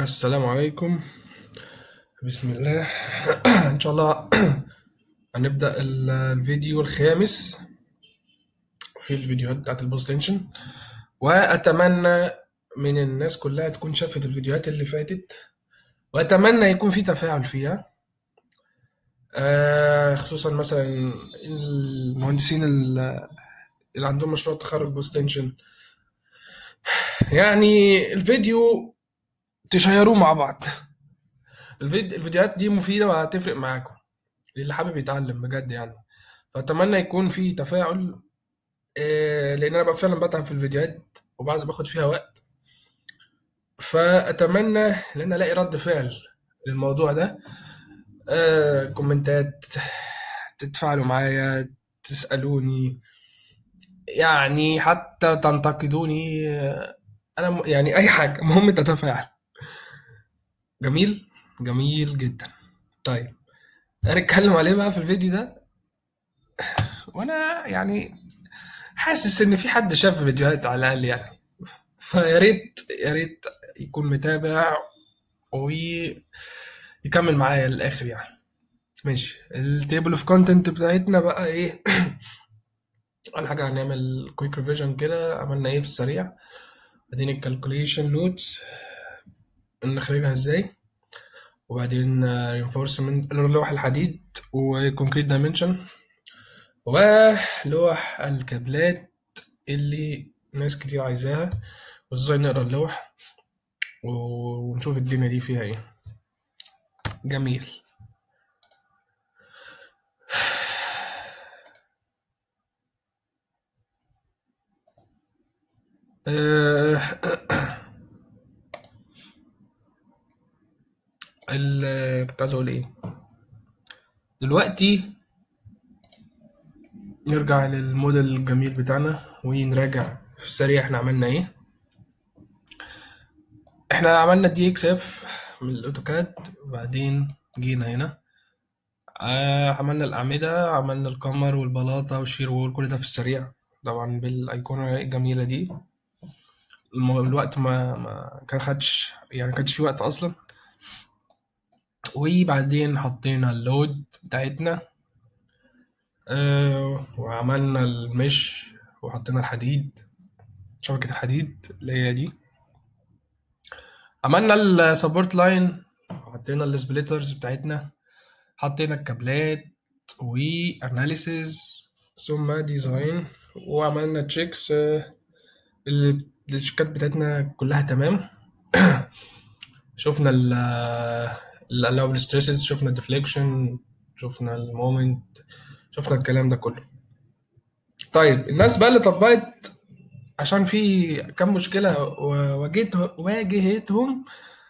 السلام عليكم بسم الله إن شاء الله هنبدأ ال- الفيديو الخامس في الفيديوهات بتاعت البوست تنشن وأتمنى من الناس كلها تكون شافت الفيديوهات اللي فاتت وأتمنى يكون في تفاعل فيها آه، خصوصا مثلا المهندسين ال- اللي عندهم مشروع تخرج بوست تنشن يعني الفيديو تشيروه مع بعض الفيديو الفيديوهات دي مفيدة وهتفرق معاكم اللي حابب يتعلم بجد يعني فأتمنى يكون في تفاعل آه، لأن أنا بقى فعلا بتعب في الفيديوهات وبعد باخد فيها وقت فأتمنى إن أنا ألاقي رد فعل للموضوع ده آه، كومنتات تتفاعلوا معايا تسألوني يعني حتى تنتقدوني آه، أنا م- يعني أي حاجة المهم تتفاعل جميل جميل جدا طيب هنتكلم عليه بقى في الفيديو ده وانا يعني حاسس ان في حد شاف فيديوهات على الاقل يعني فيا ريت يا ريت يكون متابع ويكمل معايا للاخر يعني ماشي التيبل اوف كونتنت بتاعتنا بقى ايه اول حاجه هنعمل كويك ريفيجن كده عملنا ايه في السريع بعدين الكالكوليشن نوتس نخرجها ازاي وبعدين رينفورسمنت لوح الحديد وكونكريت دايمنشن ولوح الكابلات اللي ناس كتير عايزاها وازاي نقرا اللوح ونشوف الدنيا دي فيها ايه جميل آه، ال- كنت عايز اقول ايه دلوقتي نرجع للموديل الجميل بتاعنا ونراجع في السريع احنا عملنا ايه احنا عملنا دي اكس اف من الاوتوكاد وبعدين جينا هنا آه عملنا الأعمدة عملنا الكمر والبلاطة والشير وول كل ده في السريع طبعا بالأيقونة الجميلة دي الم- الوقت ما ما كان خدش يعني ما كانش في وقت أصلا وبعدين حطينا اللود بتاعتنا آه وعملنا المش وحطينا الحديد شبكة الحديد اللي هي دي عملنا السبورت لاين وحطينا السبليترز بتاعتنا حطينا الكابلات واناليسيز ثم ديزاين وعملنا تشيكس التشيكات بتاعتنا كلها تمام شفنا ال الالاوبل ستريسز شفنا الديفليكشن شفنا المومنت شفنا الكلام ده كله طيب الناس بقى اللي طبقت عشان في كام مشكلة و- واجهت واجهتهم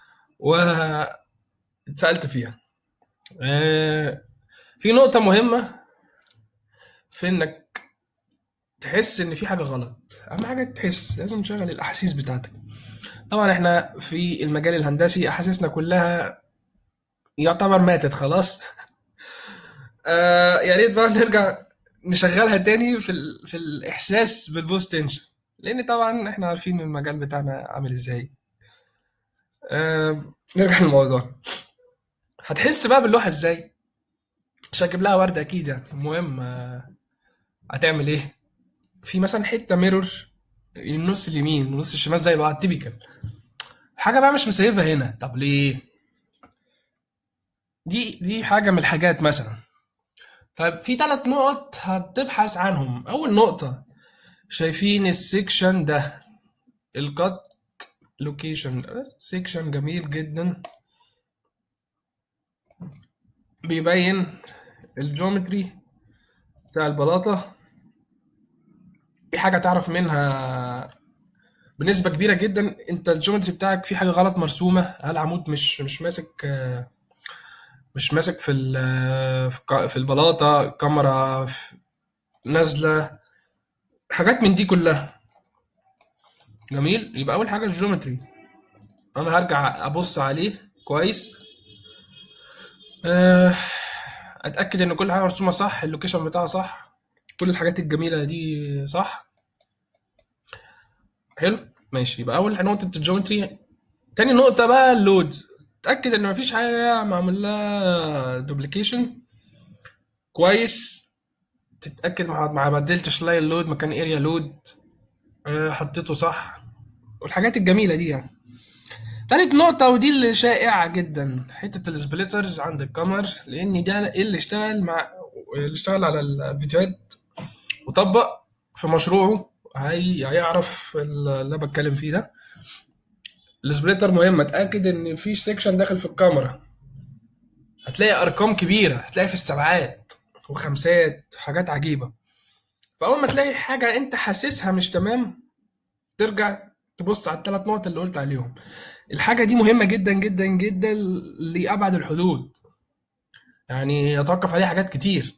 واتسألت فيها آه، في نقطة مهمة في انك تحس ان في حاجة غلط اهم حاجة تحس لازم تشغل الاحاسيس بتاعتك طبعا احنا في المجال الهندسي احاسيسنا كلها يعتبر ماتت خلاص آه يا ريت بقى نرجع نشغلها تاني في ال... في الاحساس بالبوست تنشن لان طبعا احنا عارفين المجال بتاعنا عامل ازاي آه نرجع للموضوع هتحس بقى باللوحة ازاي مش هجيب لها ورد اكيد يعني المهم آه هتعمل ايه في مثلا حتة ميرور النص اليمين والنص الشمال زي بعض تيبيكال حاجة بقى مش مسيبها هنا طب ليه دي دي حاجة من الحاجات مثلا طيب في ثلاث نقط هتبحث عنهم أول نقطة شايفين السيكشن ده الكات لوكيشن سيكشن جميل جدا بيبين الجيومتري بتاع البلاطة في حاجة تعرف منها بنسبة كبيرة جدا انت الجيومتري بتاعك في حاجة غلط مرسومة هل عمود مش مش ماسك آه، مش ماسك في ال- في الك- في البلاطة كاميرا في- نازلة حاجات من دي كلها جميل يبقى أول حاجة الجيومتري أنا هرجع أبص عليه كويس آه، أتأكد إن كل حاجة مرسومة صح اللوكيشن بتاعها صح كل الحاجات الجميلة دي صح حلو ماشي يبقى أول نقطة الجيومتري تاني نقطة بقى اللودز تأكد إن مفيش حاجة معمول لها دوبليكيشن كويس تتأكد ما ما بدلتش لاين لود مكان اريا لود حطيته صح والحاجات الجميلة دي يعني تالت نقطة ودي اللي شائعة جدا حتة السبليترز عند الكامر لأن ده اللي اشتغل مع اللي اشتغل على الفيديوهات وطبق في مشروعه هي... هيعرف اللي أنا بتكلم فيه ده السبليتر مهم اتأكد إن مفيش سيكشن داخل في الكاميرا هتلاقي أرقام كبيرة هتلاقي في السبعات وخمسات حاجات عجيبة فأول ما تلاقي حاجة أنت حاسسها مش تمام ترجع تبص على الثلاث نقط اللي قلت عليهم الحاجة دي مهمة جدا جدا جدا لأبعد الحدود يعني يتوقف عليها حاجات كتير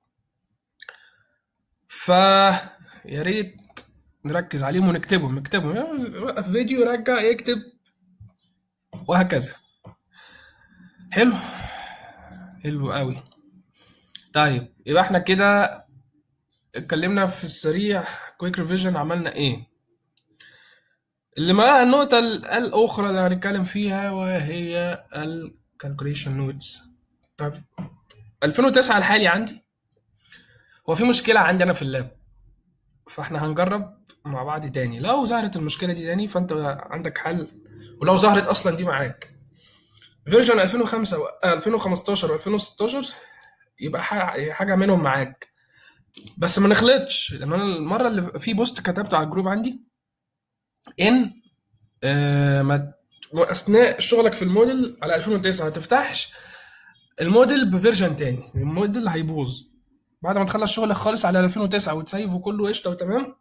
ف يا ريت نركز عليهم ونكتبهم نكتبهم وقف فيديو رجع يكتب وهكذا حلو حلو قوي طيب يبقى احنا كده اتكلمنا في السريع كويك ريفيجن عملنا ايه اللي معاها النقطة الأخرى اللي هنتكلم فيها وهي الكالكوليشن نوتس طب 2009 الحالي عندي هو في مشكلة عندي أنا في اللاب فاحنا هنجرب مع بعض تاني لو ظهرت المشكلة دي تاني فأنت عندك حل ولو ظهرت أصلا دي معاك فيرجن 2005 و 2015 و 2016 يبقى حاجة منهم معاك بس ما نخلطش لأن أنا المرة اللي في بوست كتبته على الجروب عندي ان آه ما اثناء شغلك في الموديل على 2009 ما تفتحش الموديل بفيرجن تاني الموديل هيبوظ بعد ما تخلص شغلك خالص على 2009 وتسيف وكله قشطه وتمام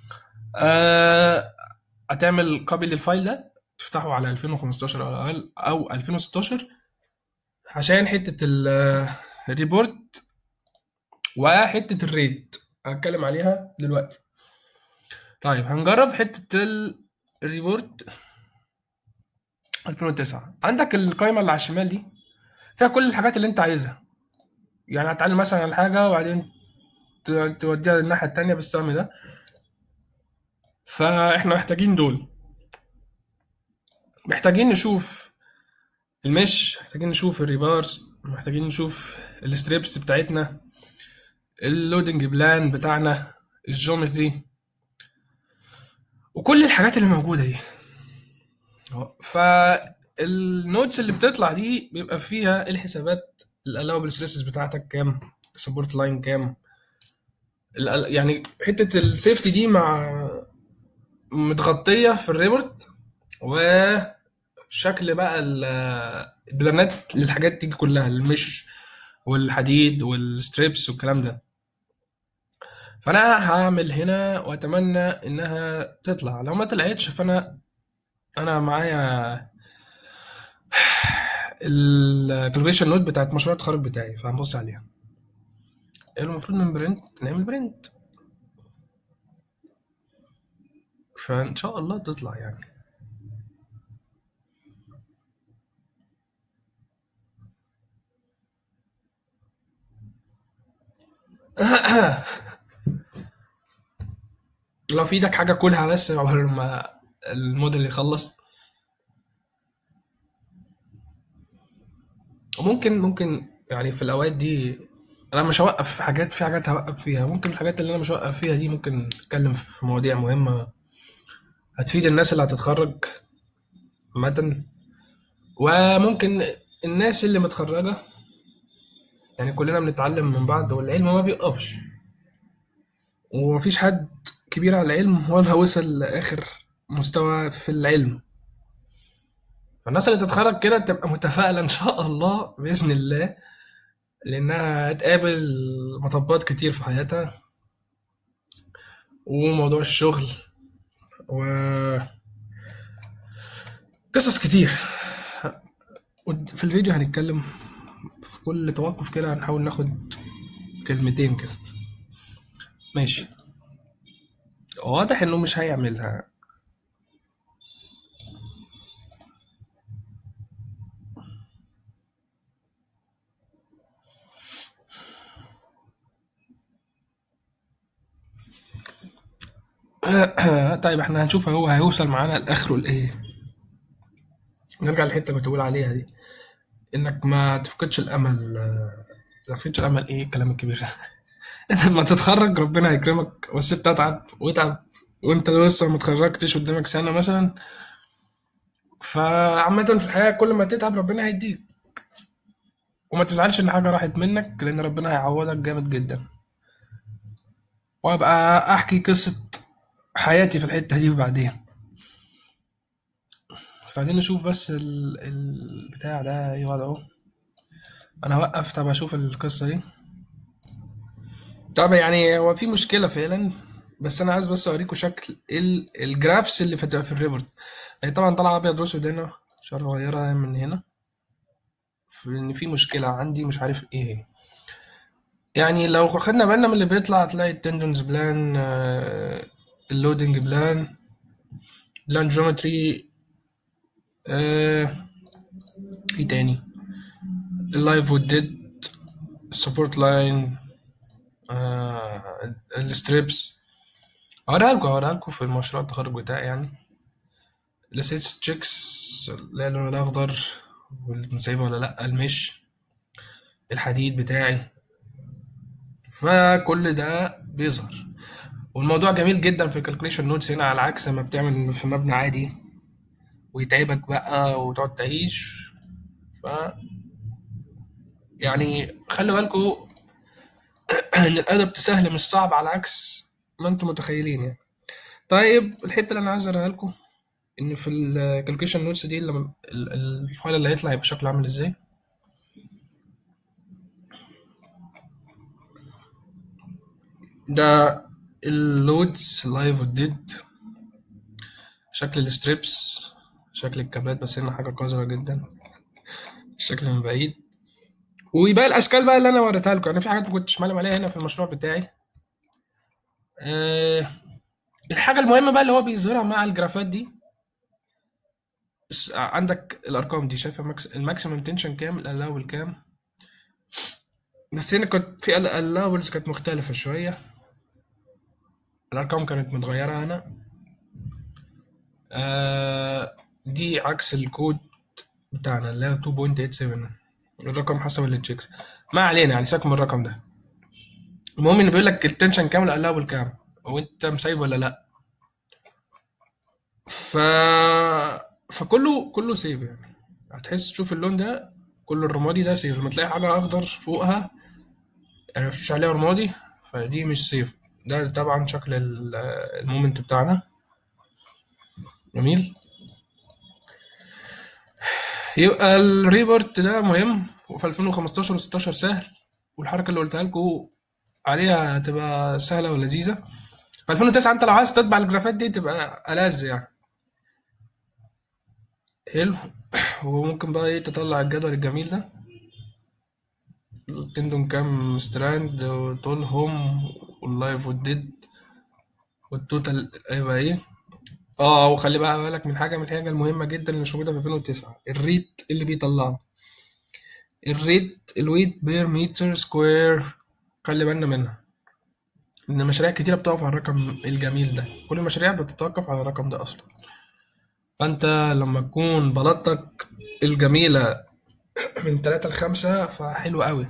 آه هتعمل كوبي للفايل ده تفتحه على 2015 او اقل او 2016 عشان حته الريبورت وحته الريت هتكلم عليها دلوقتي طيب هنجرب حتة الريبورت 2009 عندك القائمة اللي على الشمال دي فيها كل الحاجات اللي انت عايزها يعني هتعلم مثلا على حاجة وبعدين توديها للناحية التانية بالسهم ده فاحنا محتاجين دول محتاجين نشوف المش محتاجين نشوف الريبارز محتاجين نشوف الستريبس بتاعتنا اللودنج بلان بتاعنا الجيومتري وكل الحاجات اللي موجوده دي فالنوتس اللي بتطلع دي بيبقى فيها الحسابات الالاوبل ستريسز بتاعتك كام سبورت لاين كام يعني حته السيفتي دي مع متغطيه في الريبورت وشكل بقى البلانات للحاجات دي كلها المش والحديد والستريبس والكلام ده فانا هعمل هنا واتمنى انها تطلع لو ما طلعتش فانا انا معايا الكالكوليشن نوت بتاعت مشروع التخرج بتاعي فهنبص عليها المفروض من برنت نعمل برنت فان شاء الله تطلع يعني لو في ايدك حاجة كلها بس عقبال ما الموديل يخلص وممكن ممكن يعني في الأوقات دي أنا مش هوقف في حاجات في حاجات هوقف فيها ممكن الحاجات اللي أنا مش هوقف فيها دي ممكن نتكلم في مواضيع مهمة هتفيد الناس اللي هتتخرج عامة وممكن الناس اللي متخرجة يعني كلنا بنتعلم من بعض والعلم ما بيقفش ومفيش حد كبير على العلم ولا وصل لآخر مستوى في العلم فالناس اللي تتخرج كده تبقى متفائلة إن شاء الله بإذن الله لأنها هتقابل مطبات كتير في حياتها وموضوع الشغل و قصص كتير في الفيديو هنتكلم في كل توقف كده هنحاول ناخد كلمتين كده ماشي واضح انه مش هيعملها طيب احنا هنشوف هو هيوصل معانا لاخره لايه نرجع للحته اللي كنت بقول عليها دي انك ما تفقدش الامل آه، ما تفقدش الامل ايه الكلام الكبير ده لما تتخرج ربنا هيكرمك بس انت اتعب واتعب وانت لسه ما اتخرجتش قدامك سنه مثلا فعامة في الحياة كل ما تتعب ربنا هيديك وما تزعلش ان حاجة راحت منك لان ربنا هيعوضك جامد جدا وابقى احكي قصة حياتي في الحتة دي بعدين بس عايزين نشوف بس ال... البتاع ده ايه وضعه انا هوقف طب اشوف القصة دي طب يعني هو في مشكلة فعلا بس انا عايز بس اوريكم شكل ال... الجرافس اللي في في الريبورت هي طبعا طالعة ابيض واسود هنا عشان اغيرها من هنا في ان في مشكلة عندي مش عارف ايه هي يعني لو خدنا بالنا من اللي بيطلع هتلاقي التندنز بلان اللودنج بلان بلان جيومتري ايه تاني اللايف والديد السبورت لاين الستريبس هوريها لكم هوريها لكم في المشروع التخرج بتاعي يعني الاسيتس تشيكس اللي هي اللون الاخضر والمسيبه ولا لا المش الحديد بتاعي فكل ده بيظهر والموضوع جميل جدا في الكالكوليشن نوتس هنا على عكس ما بتعمل في مبنى عادي ويتعبك بقى وتقعد تعيش ف يعني خلي بالكم ان الادب سهل مش صعب على عكس ما انتم متخيلين يعني طيب الحته اللي انا عايز اوريها لكم ان في الكالكوليشن نوتس دي لما ال- ال- الفايل اللي هيطلع هيبقى شكله عامل ازاي ده اللودز لايف والديد شكل الستريبس شكل الكابلات بس هنا حاجه قذره جدا الشكل من بعيد ويبقى الاشكال بقى اللي انا وريتها لكم انا في حاجات ما كنتش معلم عليها هنا في المشروع بتاعي أه الحاجه المهمه بقى اللي هو بيظهرها مع الجرافات دي بس عندك الارقام دي شايفه ماكس الماكسيمم تنشن كام الالاول كام بس هنا كنت في الالاولز كانت مختلفه شويه الارقام كانت متغيره هنا آه دي عكس الكود بتاعنا اللي هو 2.87 الرقم حسب التشيكس ما علينا يعني سيبك من الرقم ده المهم ان بيقول لك التنشن كام الالاول كام وانت مسايب ولا لا ف فكله كله سيف يعني هتحس تشوف اللون ده كل الرمادي ده سيف لما تلاقي حاجه اخضر فوقها يعني مفيش عليها رمادي فدي مش سيف ده طبعا شكل ال- المومنت بتاعنا جميل يبقى الريبورت ده مهم وفي 2015 و16 سهل والحركه اللي قلتها لكم عليها هتبقى سهله ولذيذه في 2009 انت لو عايز تطبع الجرافات دي تبقى ألذ يعني حلو وممكن بقى ايه تطلع الجدول الجميل ده التندون كام ستراند وطولهم واللايف والديد والتوتال هيبقى ايه اه وخلي بقى بالك من حاجه من الحاجه المهمه جدا اللي مش موجوده في 2009 الريت اللي بيطلعه الريت الويت بير متر سكوير خلي بالنا منها ان مشاريع كتيره بتقف على الرقم الجميل ده كل المشاريع بتتوقف على الرقم ده اصلا فانت لما تكون بلاطتك الجميله من 3 ل 5 فحلو قوي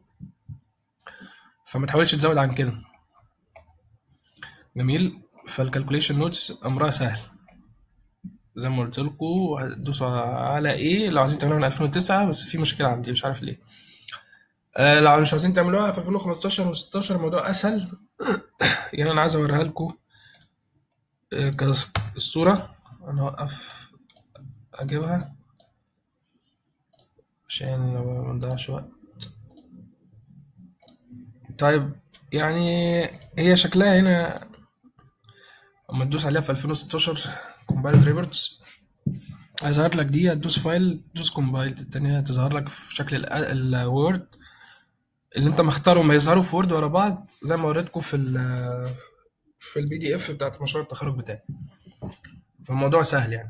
فما تحاولش تزود عن كده جميل فالكالكوليشن نوتس امرها سهل زي ما قلت لكم هتدوسوا على ايه لو عايزين تعملوها من 2009 بس في مشكله عندي مش عارف ليه آه لو مش عايزين تعملوها في 2015 و16 الموضوع اسهل يعني انا عايز اوريها لكم آه، كص- الصوره انا هوقف اجيبها عشان ما نضيعش وقت طيب يعني هي شكلها هنا اما تدوس عليها في 2016 كومبايلد ريبورتس هيظهر لك دي هتدوس فايل تدوس كومبايلد التانية هتظهر لك في شكل الوورد اللي انت مختارهم هيظهروا في وورد ورا بعض زي ما وريتكم في ال في البي دي اف بتاعت مشروع التخرج بتاعي فالموضوع سهل يعني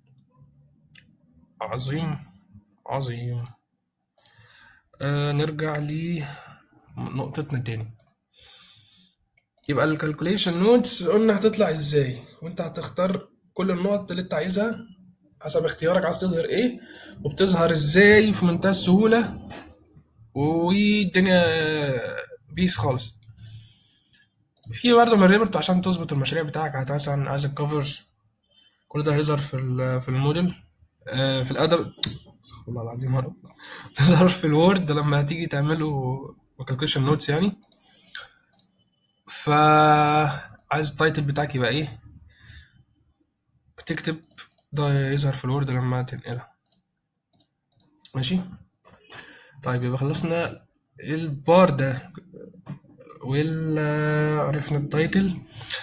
عظيم عظيم آه نرجع لنقطتنا تاني يبقى الكالكوليشن نوتس قلنا هتطلع ازاي وانت هتختار كل النقط اللي انت عايزها حسب اختيارك عايز تظهر ايه وبتظهر ازاي في منتهى السهولة والدنيا بيس خالص في برضه من الريبورت عشان تظبط المشاريع بتاعك هت- مثلا عايز الكفرز كل ده هيظهر في ال- في الموديل آه، في الادب استغفر الله العظيم يا رب تظهر في الوورد لما هتيجي تعمله كالكوليشن نوتس يعني ف عايز التايتل بتاعك يبقى ايه بتكتب ده يظهر في الوورد لما تنقلها ماشي طيب يبقى خلصنا البار ده وال عرفنا التايتل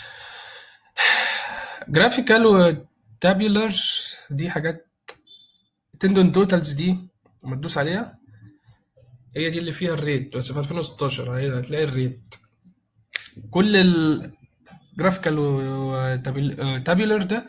جرافيكال وتابيولر دي حاجات تندون توتالز دي لما تدوس عليها هي دي اللي فيها الريت بس في 2016 هي هتلاقي الريت كل الجرافيكال وتابيولر ده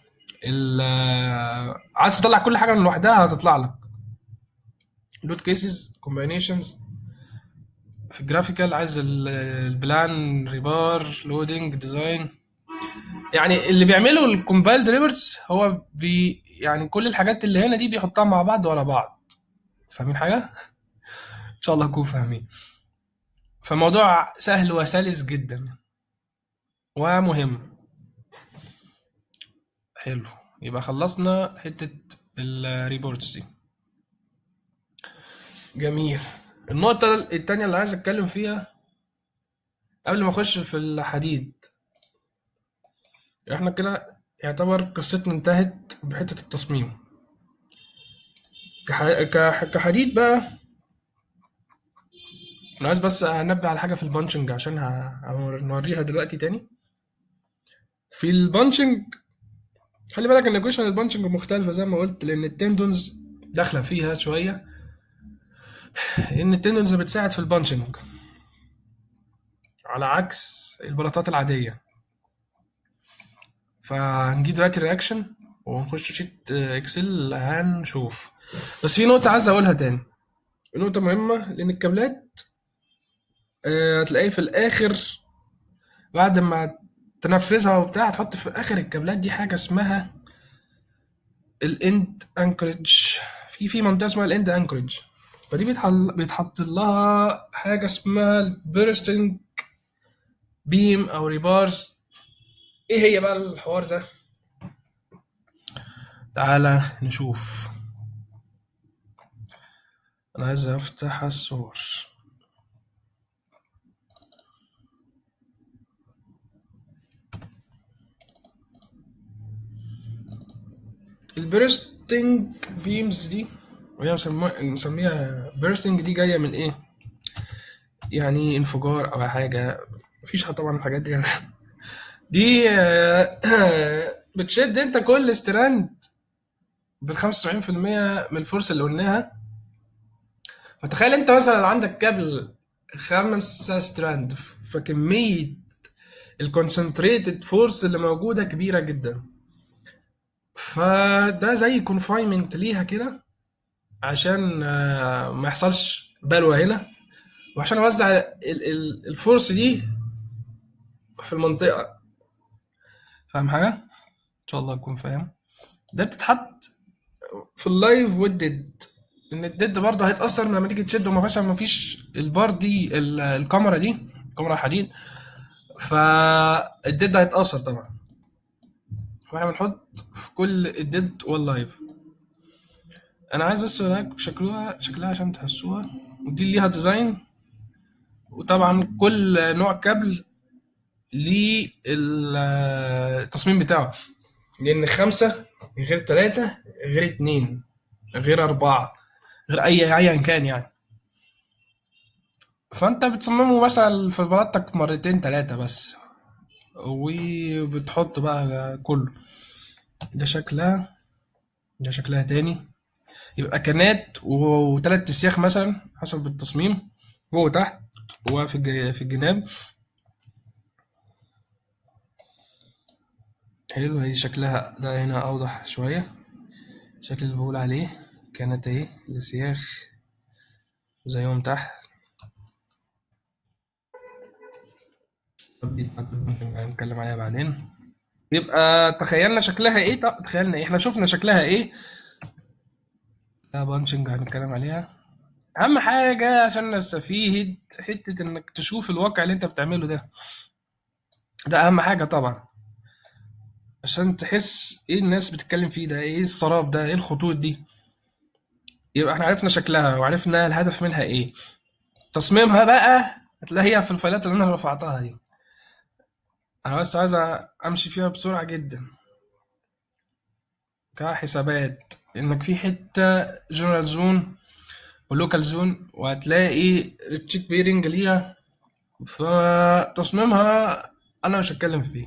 ال- عايز تطلع كل حاجه من لوحدها هتطلع لك لود كيسز كومبينيشنز في الجرافيكال عايز ال- البلان ريبار لودنج ديزاين يعني اللي بيعمله الكومبايلد ريبورتس هو بي يعني كل الحاجات اللي هنا دي بيحطها مع بعض ورا بعض فاهمين حاجه ان شاء الله تكونوا فاهمين فالموضوع سهل وسلس جدا ومهم حلو يبقى خلصنا حته الريبورتس دي جميل النقطة التانية اللي عايز أتكلم فيها قبل ما أخش في الحديد إحنا كده يعتبر قصتنا انتهت بحتة التصميم كح... كح... كحديد بقى أنا عايز بس أنبه على حاجة في البانشنج عشان ه... هنوريها دلوقتي تاني في البانشنج خلي بالك ان ايكويشن البانشنج مختلفة زي ما قلت لأن التندونز داخلة فيها شوية إن التندونز بتساعد في البانشنج على عكس البلاطات العادية فهنجيب دلوقتي الرياكشن ونخش شيت اكسل هنشوف بس في نقطة عايز اقولها تاني نقطة مهمة لان الكابلات آه، هتلاقيه في الاخر بعد ما تنفذها وبتاع هتحط في اخر الكابلات دي حاجة اسمها الاند انكورج في في منطقة اسمها الاند انكورج فدي بيتحل بيتحط لها حاجة اسمها البيرستنج بيم او ريبارز ايه هي بقى الحوار ده تعالى نشوف انا عايز افتح الصور البيرستنج بيمز دي وهي مسمى- مسميها بيرستنج دي جايه من ايه يعني انفجار او حاجه مفيش طبعا الحاجات دي دي آه، بتشد انت كل ستراند بال 75% من الفرصه اللي قلناها فتخيل انت مثلا عندك كابل خمسة ستراند فكميه الكونسنتريتد فورس اللي موجوده كبيره جدا فده زي كونفاينمنت ليها كده عشان آه، ما يحصلش بلوى هنا وعشان اوزع ال- ال- الفورس دي في المنطقه فاهم حاجه ان شاء الله تكون فاهم ده بتتحط في اللايف والديد ان الديد برضه هيتاثر لما تيجي تشد وما فيش ما فيش البار دي ال- الكاميرا دي الكاميرا الحديد فالديد هيتاثر طبعا فاحنا بنحط في كل الديد واللايف انا عايز بس اوريك شكلها شكلها عشان تحسوها ودي ليها ديزاين وطبعا كل نوع كابل ليه ال- التصميم بتاعه لان خمسة غير ثلاثة غير اتنين غير أربعة غير أي أيا كان يعني فأنت بتصممه مثلا في بلاطتك مرتين تلاتة بس وبتحط بقى كله ده شكلها ده شكلها تاني يبقى كانات و- وتلات تسياخ مثلا حسب التصميم فوق وتحت وفي الج- في الجناب حلو هي شكلها ده هنا أوضح شوية شكل اللي بقول عليه كانت اهي السياخ زيهم تحت دي بتاعت البنك هنتكلم عليها بعدين يبقى تخيلنا شكلها ايه طب تخيلنا ايه احنا شفنا شكلها ايه لا بانشنج هنتكلم عليها اهم حاجه عشان نستفيد حته انك تشوف الواقع اللي انت بتعمله ده ده اهم حاجه طبعا عشان تحس ايه الناس بتتكلم فيه ده ايه السراب ده ايه الخطوط دي يبقى احنا عرفنا شكلها وعرفنا الهدف منها ايه تصميمها بقى هتلاقيها في الفايلات اللي انا رفعتها دي انا بس عايز امشي فيها بسرعه جدا كحسابات انك في حته جنرال زون ولوكال زون وهتلاقي التشيك بيرنج ليها فتصميمها انا مش هتكلم فيه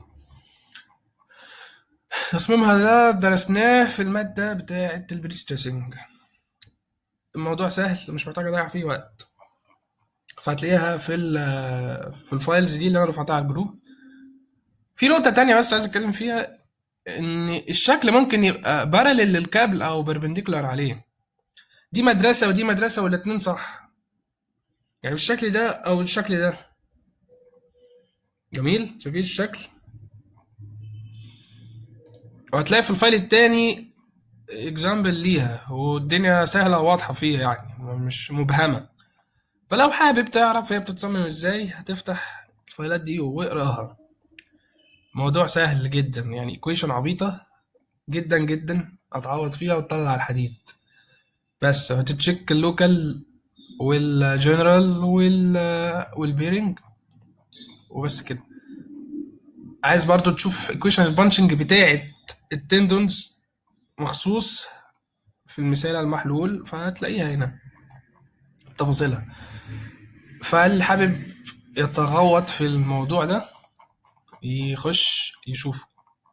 تصميمها ده درسناه في المادة بتاعة البري ستريسنج الموضوع سهل مش محتاج اضيع فيه وقت فهتلاقيها في ال في الفايلز دي اللي انا رفعتها على الجروب في نقطة تانية بس عايز اتكلم فيها ان الشكل ممكن يبقى بارلل للكابل او بربنديكولار عليه دي مدرسة ودي مدرسة والاتنين صح يعني بالشكل ده او الشكل ده جميل شايفين الشكل وهتلاقي في الفايل التاني اكزامبل ليها والدنيا سهلة وواضحة فيها يعني مش مبهمة فلو حابب تعرف هي بتتصمم ازاي هتفتح الفايلات دي واقراها موضوع سهل جدا يعني ايكويشن عبيطة جدا جدا هتعوض فيها وتطلع الحديد بس هتتشيك اللوكال والجنرال وال والبيرنج وبس كده عايز برضو تشوف ايكويشن البانشنج بتاعه التندونز مخصوص في المثال المحلول فهتلاقيها هنا تفاصيلها فاللي حابب يتغوط في الموضوع ده يخش يشوفه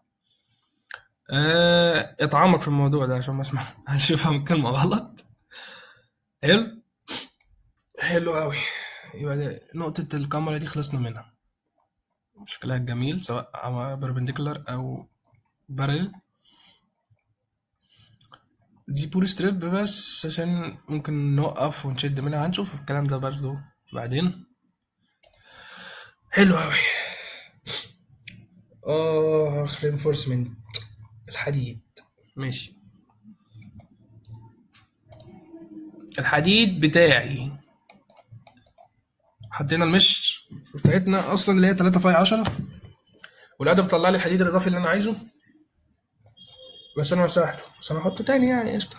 آه يتعمق في الموضوع ده عشان ما اسمع عشان يفهم كلمة غلط حلو حلو قوي يبقى ده نقطة الكاميرا دي خلصنا منها شكلها جميل سواء بربنديكولار او بارل دي بول ستريب بس عشان ممكن نوقف ونشد منها هنشوف الكلام ده برضو بعدين حلو قوي اه reinforcement الحديد ماشي الحديد بتاعي حطينا المش بتاعتنا اصلا اللي هي 3 فاي 10 والادب طلع لي الحديد الاضافي اللي انا عايزه بس انا مسحته بس انا هحطه تاني يعني قشطه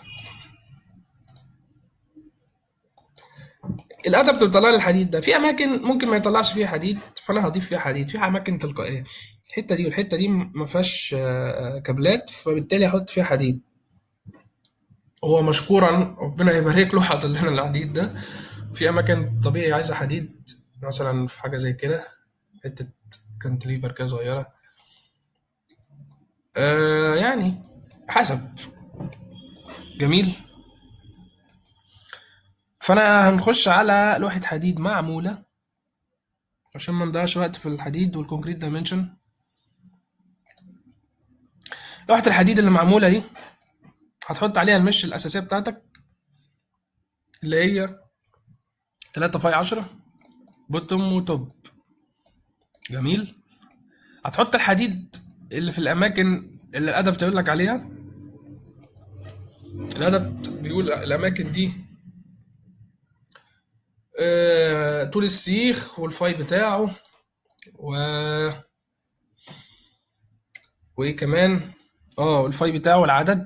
الادب بتطلع لي الحديد ده في اماكن ممكن ما يطلعش فيها حديد فانا هضيف فيها حديد في اماكن تلقائيه الحته دي والحته دي ما فيهاش كابلات فبالتالي هحط فيها حديد هو مشكورا ربنا يبارك له حاطط لنا الحديد ده في اماكن طبيعي عايزه حديد مثلا في حاجه زي كده حته كانتليفر كده صغيره آه يعني حسب جميل فانا هنخش على لوحه حديد معموله عشان ما نضيعش وقت في الحديد والكونكريت دايمنشن لوحه الحديد اللي معموله دي هتحط عليها المش الاساسيه بتاعتك اللي هي 3 فاي 10 بوتوم وتوب جميل هتحط الحديد اللي في الاماكن اللي الادب تقول لك عليها الادب بيقول الاماكن دي آه، طول السيخ والفاي بتاعه و وايه كمان اه والفاي بتاعه والعدد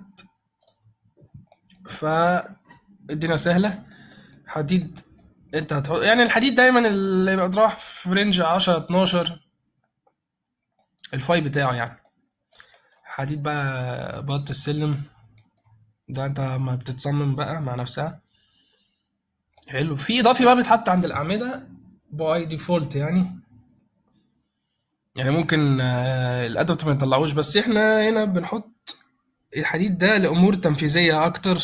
فالدنيا سهله حديد انت هتحط يعني الحديد دايما اللي يبقى راح في رينج 10 12 الفاي بتاعه يعني حديد بقى بط السلم ده انت ما بتتصمم بقى مع نفسها حلو في اضافي بقى بيتحط عند الاعمده باي ديفولت يعني يعني ممكن آه، الادوات ما يطلعوش بس احنا هنا بنحط الحديد ده لامور تنفيذيه اكتر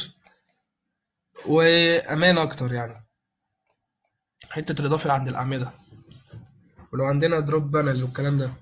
وامان اكتر يعني حته الاضافي اللي عند الاعمده ولو عندنا دروب بانل والكلام ده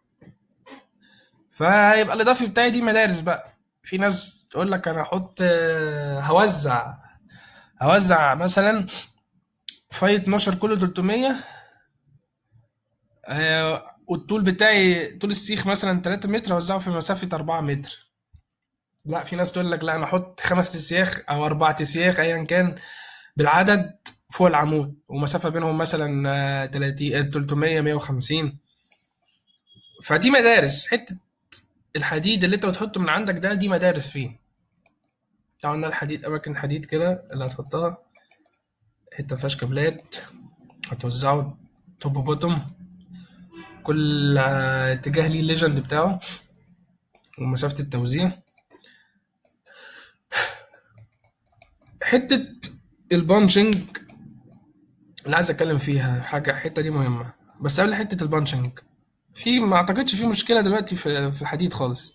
فيبقى الاضافي بتاعي دي مدارس بقى في ناس تقول لك انا هحط آه، هوزع هوزع مثلا فاي 12 كله 300 آه، والطول بتاعي طول السيخ مثلا 3 متر اوزعه في مسافه 4 متر لا في ناس تقول لك لا انا احط خمس اسياخ او اربع اسياخ ايا كان بالعدد فوق العمود ومسافه بينهم مثلا آه، 30 آه، 300 150 فدي مدارس حته الحديد اللي انت بتحطه من عندك ده دي مدارس فيه قلنا الحديد اماكن حديد كده اللي هتحطها حته مفيهاش كابلات هتوزعه توب بوتوم كل آه، اتجاه ليه الليجند بتاعه ومسافه التوزيع حته البانشنج اللي عايز اتكلم فيها حاجه الحته دي مهمه بس قبل حته البانشنج في ما اعتقدش في مشكله دلوقتي في في الحديد خالص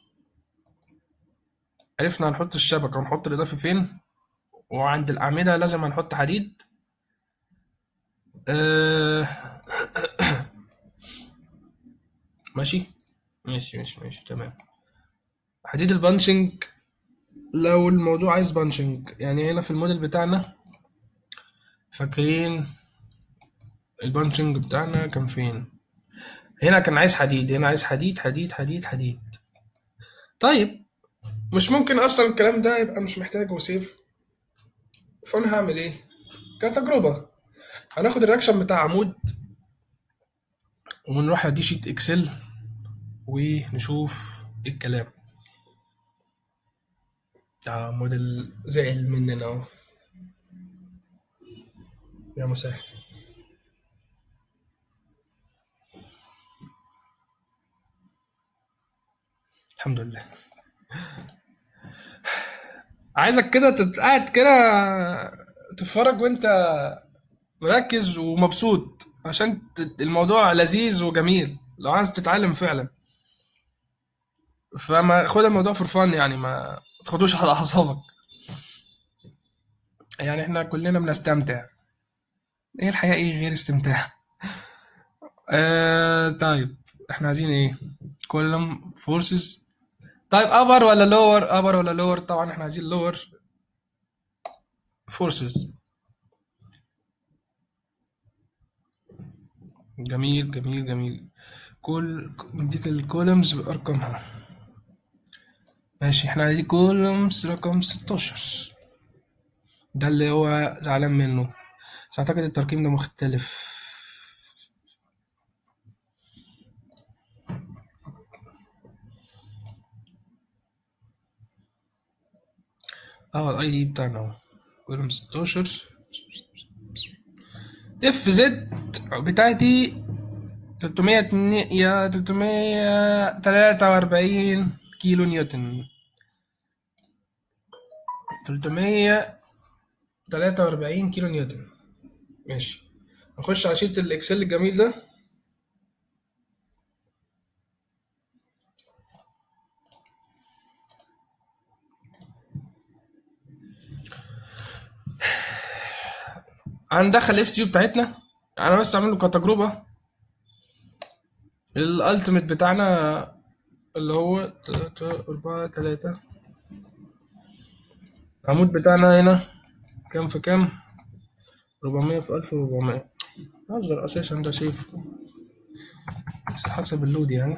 عرفنا هنحط الشبكه ونحط الاضافه فين وعند الاعمده لازم هنحط حديد أه... ماشي ماشي ماشي ماشي تمام حديد البانشنج لو الموضوع عايز بانشنج يعني هنا في الموديل بتاعنا فاكرين البانشنج بتاعنا كان فين هنا كان عايز حديد هنا عايز حديد حديد حديد حديد طيب مش ممكن اصلا الكلام ده يبقى مش محتاج وسيف فانا هعمل ايه كتجربة هناخد الرياكشن بتاع عمود ونروح ندي شيت اكسل ونشوف الكلام آه موديل زعل مننا اهو يا مسهل الحمد لله عايزك كده تت- قاعد كده تتفرج وانت مركز ومبسوط عشان ت- الموضوع لذيذ وجميل لو عايز تتعلم فعلا فما خد الموضوع فور فن يعني ما تاخدوش على اعصابك يعني احنا كلنا بنستمتع ايه الحياة ايه غير استمتاع آه طيب احنا عايزين ايه كولوم فورسز طيب ابر ولا لور ابر ولا لور طبعا احنا عايزين لور فورسز جميل جميل جميل كل نديك الكولومز بارقامها ماشي احنا عايزين كولومز رقم 16 ده اللي هو زعلان منه بس اعتقد الترقيم ده مختلف اه الاي دي بتاعنا اهو كولوم 16 اف زد بتاعتي 300 يا 343 كيلو نيوتن 343 كيلو نيوتن ماشي نخش على شيت الاكسل الجميل ده هندخل الاف سي بتاعتنا انا بس اعمل له كتجربه الالتيميت بتاعنا اللي هو 3 4 3 العمود بتاعنا هنا كام في كام 400 في 1400 هزر اساسا ده سيف بس حسب اللود يعني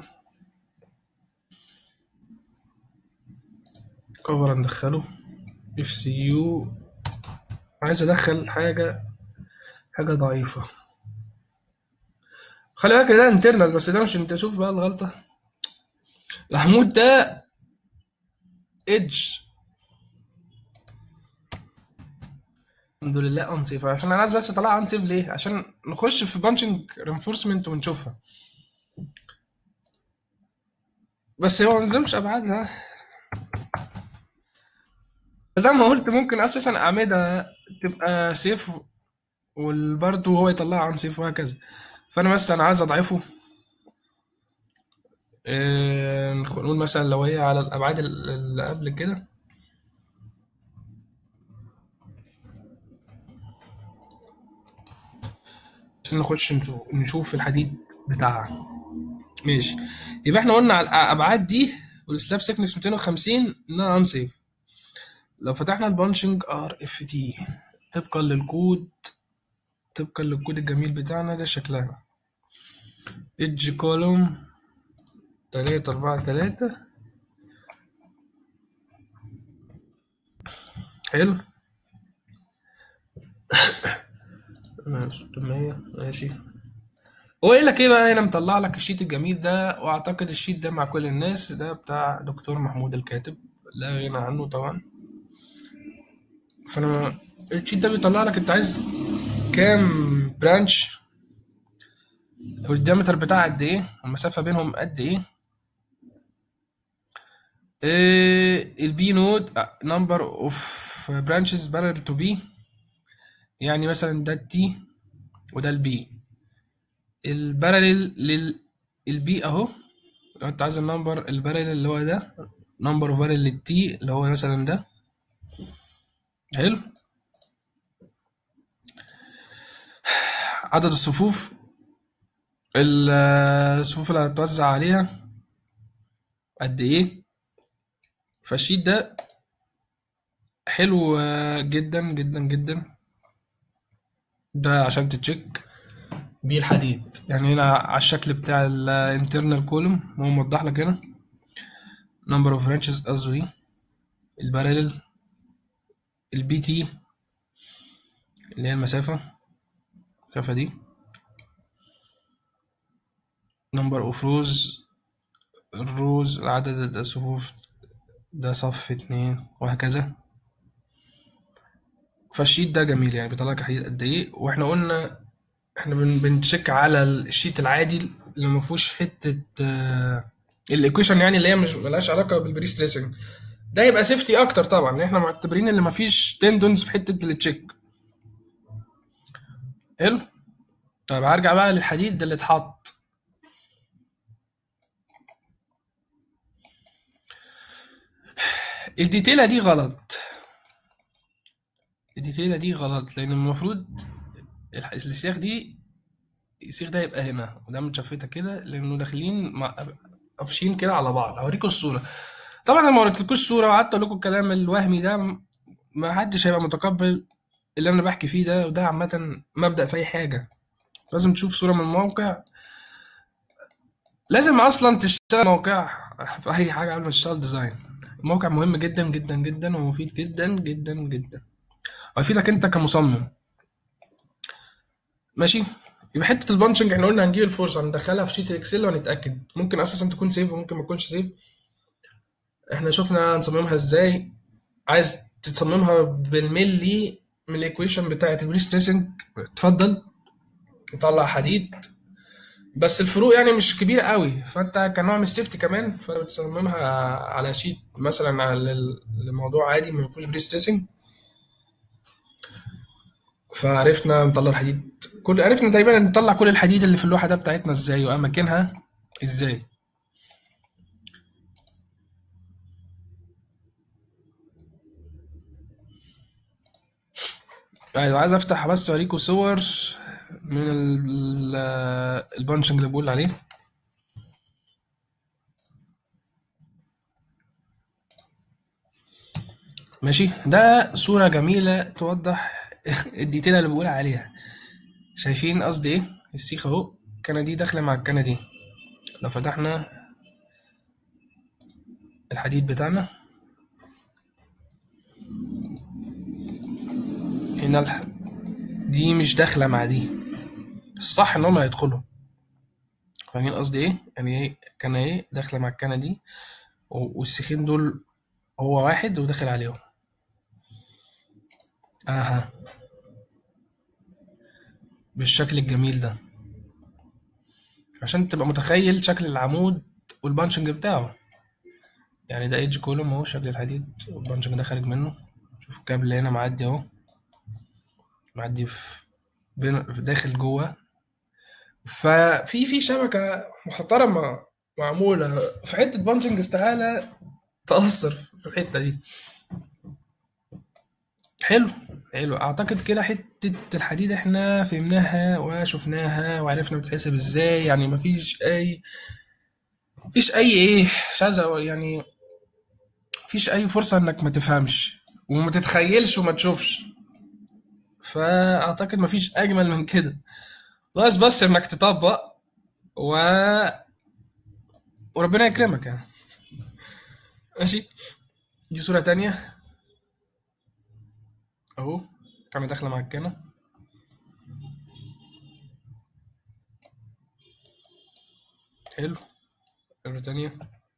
كفر ندخله اف سي يو عايز ادخل حاجه حاجه ضعيفه خلي بالك ده انترنال بس ده مش انت شوف بقى الغلطه العمود ده ايدج الحمد لله انسيف عشان انا عايز بس اطلعها انسيف ليه عشان نخش في بانشنج رينفورسمنت ونشوفها بس هو ده مش ابعادها زي ما قلت ممكن اساسا اعمدها تبقى سيف والبرضه هو يطلعها انسيف وهكذا فانا بس انا عايز اضعفه إيه، نقول مثلا لو هي على الابعاد ال- اللي قبل كده عشان نخش نشوف, نشوف الحديد بتاعها ماشي يبقى احنا قلنا على الابعاد دي والسلاب سيكنس 250 انها انسيف لو فتحنا البانشنج ار اف تي طبقا للكود طبقا للكود الجميل بتاعنا ده شكلها ايدج كولوم تلاتة أربعة تلاتة حلو ستمية ماشي هو قايل لك ايه بقى هنا مطلع لك الشيت الجميل ده واعتقد الشيت ده مع كل الناس ده بتاع دكتور محمود الكاتب لا غنى عنه طبعا فانا الشيت ده بيطلع لك انت عايز كام برانش والديامتر بتاعها قد ايه المسافة بينهم قد ايه البي نود نمبر اوف برانشز بارل تو بي يعني مثلا ده التي وده البي البارلل للبي اهو لو انت عايز النمبر البارلل اللي هو ده نمبر اوف بارلل للتي اللي هو مثلا ده حلو عدد الصفوف الصفوف اللي هتوزع عليها قد ايه فالشيت ده حلو جدا جدا جدا ده عشان تتشيك بيه الحديد يعني هنا على الشكل بتاع الانترنال كولوم هو موضح لك هنا number of branches قصده البارلل البي تي اللي هي المسافة المسافة دي number of rows الروز عدد الصفوف ده صف اتنين وهكذا فالشيت ده جميل يعني بيطلع لك حديد قد ايه واحنا قلنا احنا بن بنتشيك على الشيت العادي اللي ما فيهوش حته الايكويشن يعني اللي هي مش ملهاش علاقه بالبري ستريسنج ده يبقى سيفتي اكتر طبعا لان احنا معتبرين ان ما فيش تندونز في حته التشيك حلو طيب هرجع بقى للحديد اللي اتحط الديتيلة دي غلط الديتيلة دي غلط لأن المفروض السياخ دي السيخ ده يبقى هنا وده متشفتة كده لأنه داخلين مع قافشين كده على بعض هوريكم الصورة طبعا انا ما وريتلكوش صورة وقعدت أقول لكم الكلام الوهمي ده ما حدش هيبقى متقبل اللي أنا بحكي فيه ده وده عامة مبدأ في أي حاجة لازم تشوف صورة من الموقع لازم أصلا تشتغل موقع في أي حاجة قبل ما تشتغل ديزاين الموقع مهم جدا جدا جدا ومفيد جدا جدا جدا وهيفيدك انت كمصمم ماشي يبقى حته البانشنج احنا قلنا هنجيب الفورس هندخلها في شيت الاكسل وهنتاكد ممكن اساسا تكون سيف وممكن ما تكونش سيف احنا شفنا هنصممها ازاي عايز تصممها بالملي من الايكويشن بتاعت البري ستريسنج اتفضل طلع حديد بس الفروق يعني مش كبيره قوي فانت كنوع من السيفتي كمان فبتصممها على شيت مثلا على الموضوع عادي ما فيهوش بري ستريسنج فعرفنا نطلع الحديد كل عرفنا تقريبا نطلع كل الحديد اللي في اللوحه ده بتاعتنا ازاي واماكنها ازاي ايوه عايز افتح بس اوريكم صور من البانشنج اللي بقول عليه ماشي ده صورة جميلة توضح الديتيل اللي بقول عليها شايفين قصدي ايه السيخ اهو الكنة دي داخلة مع الكنة دي لو فتحنا الحديد بتاعنا هنا الح... دي مش داخلة مع دي الصح ان هما يدخلوا فاهمين قصدي ايه يعني ايه كان ايه داخلة مع الكنة دي والسيخين دول هو واحد وداخل عليهم اها بالشكل الجميل ده عشان تبقى متخيل شكل العمود والبانشنج بتاعه يعني ده ايدج كولوم اهو شكل الحديد والبانشنج ده خارج منه شوف الكابل هنا معدي اهو معدي في بين داخل جوه ففي في شبكة محترمة معمولة في حتة بانشنج استحالة تأثر في الحتة دي حلو حلو اعتقد كده حتة الحديد احنا فهمناها وشفناها وعرفنا بتتحسب ازاي يعني مفيش اي مفيش اي ايه مش عايز يعني مفيش اي فرصة انك ما تفهمش وما تتخيلش وما تشوفش فاعتقد مفيش اجمل من كده بس بس انك تطبق و وربنا يكرمك يعني ماشي دي صورة تانية اهو كاميرا داخلة معجنة حلو صورة تانية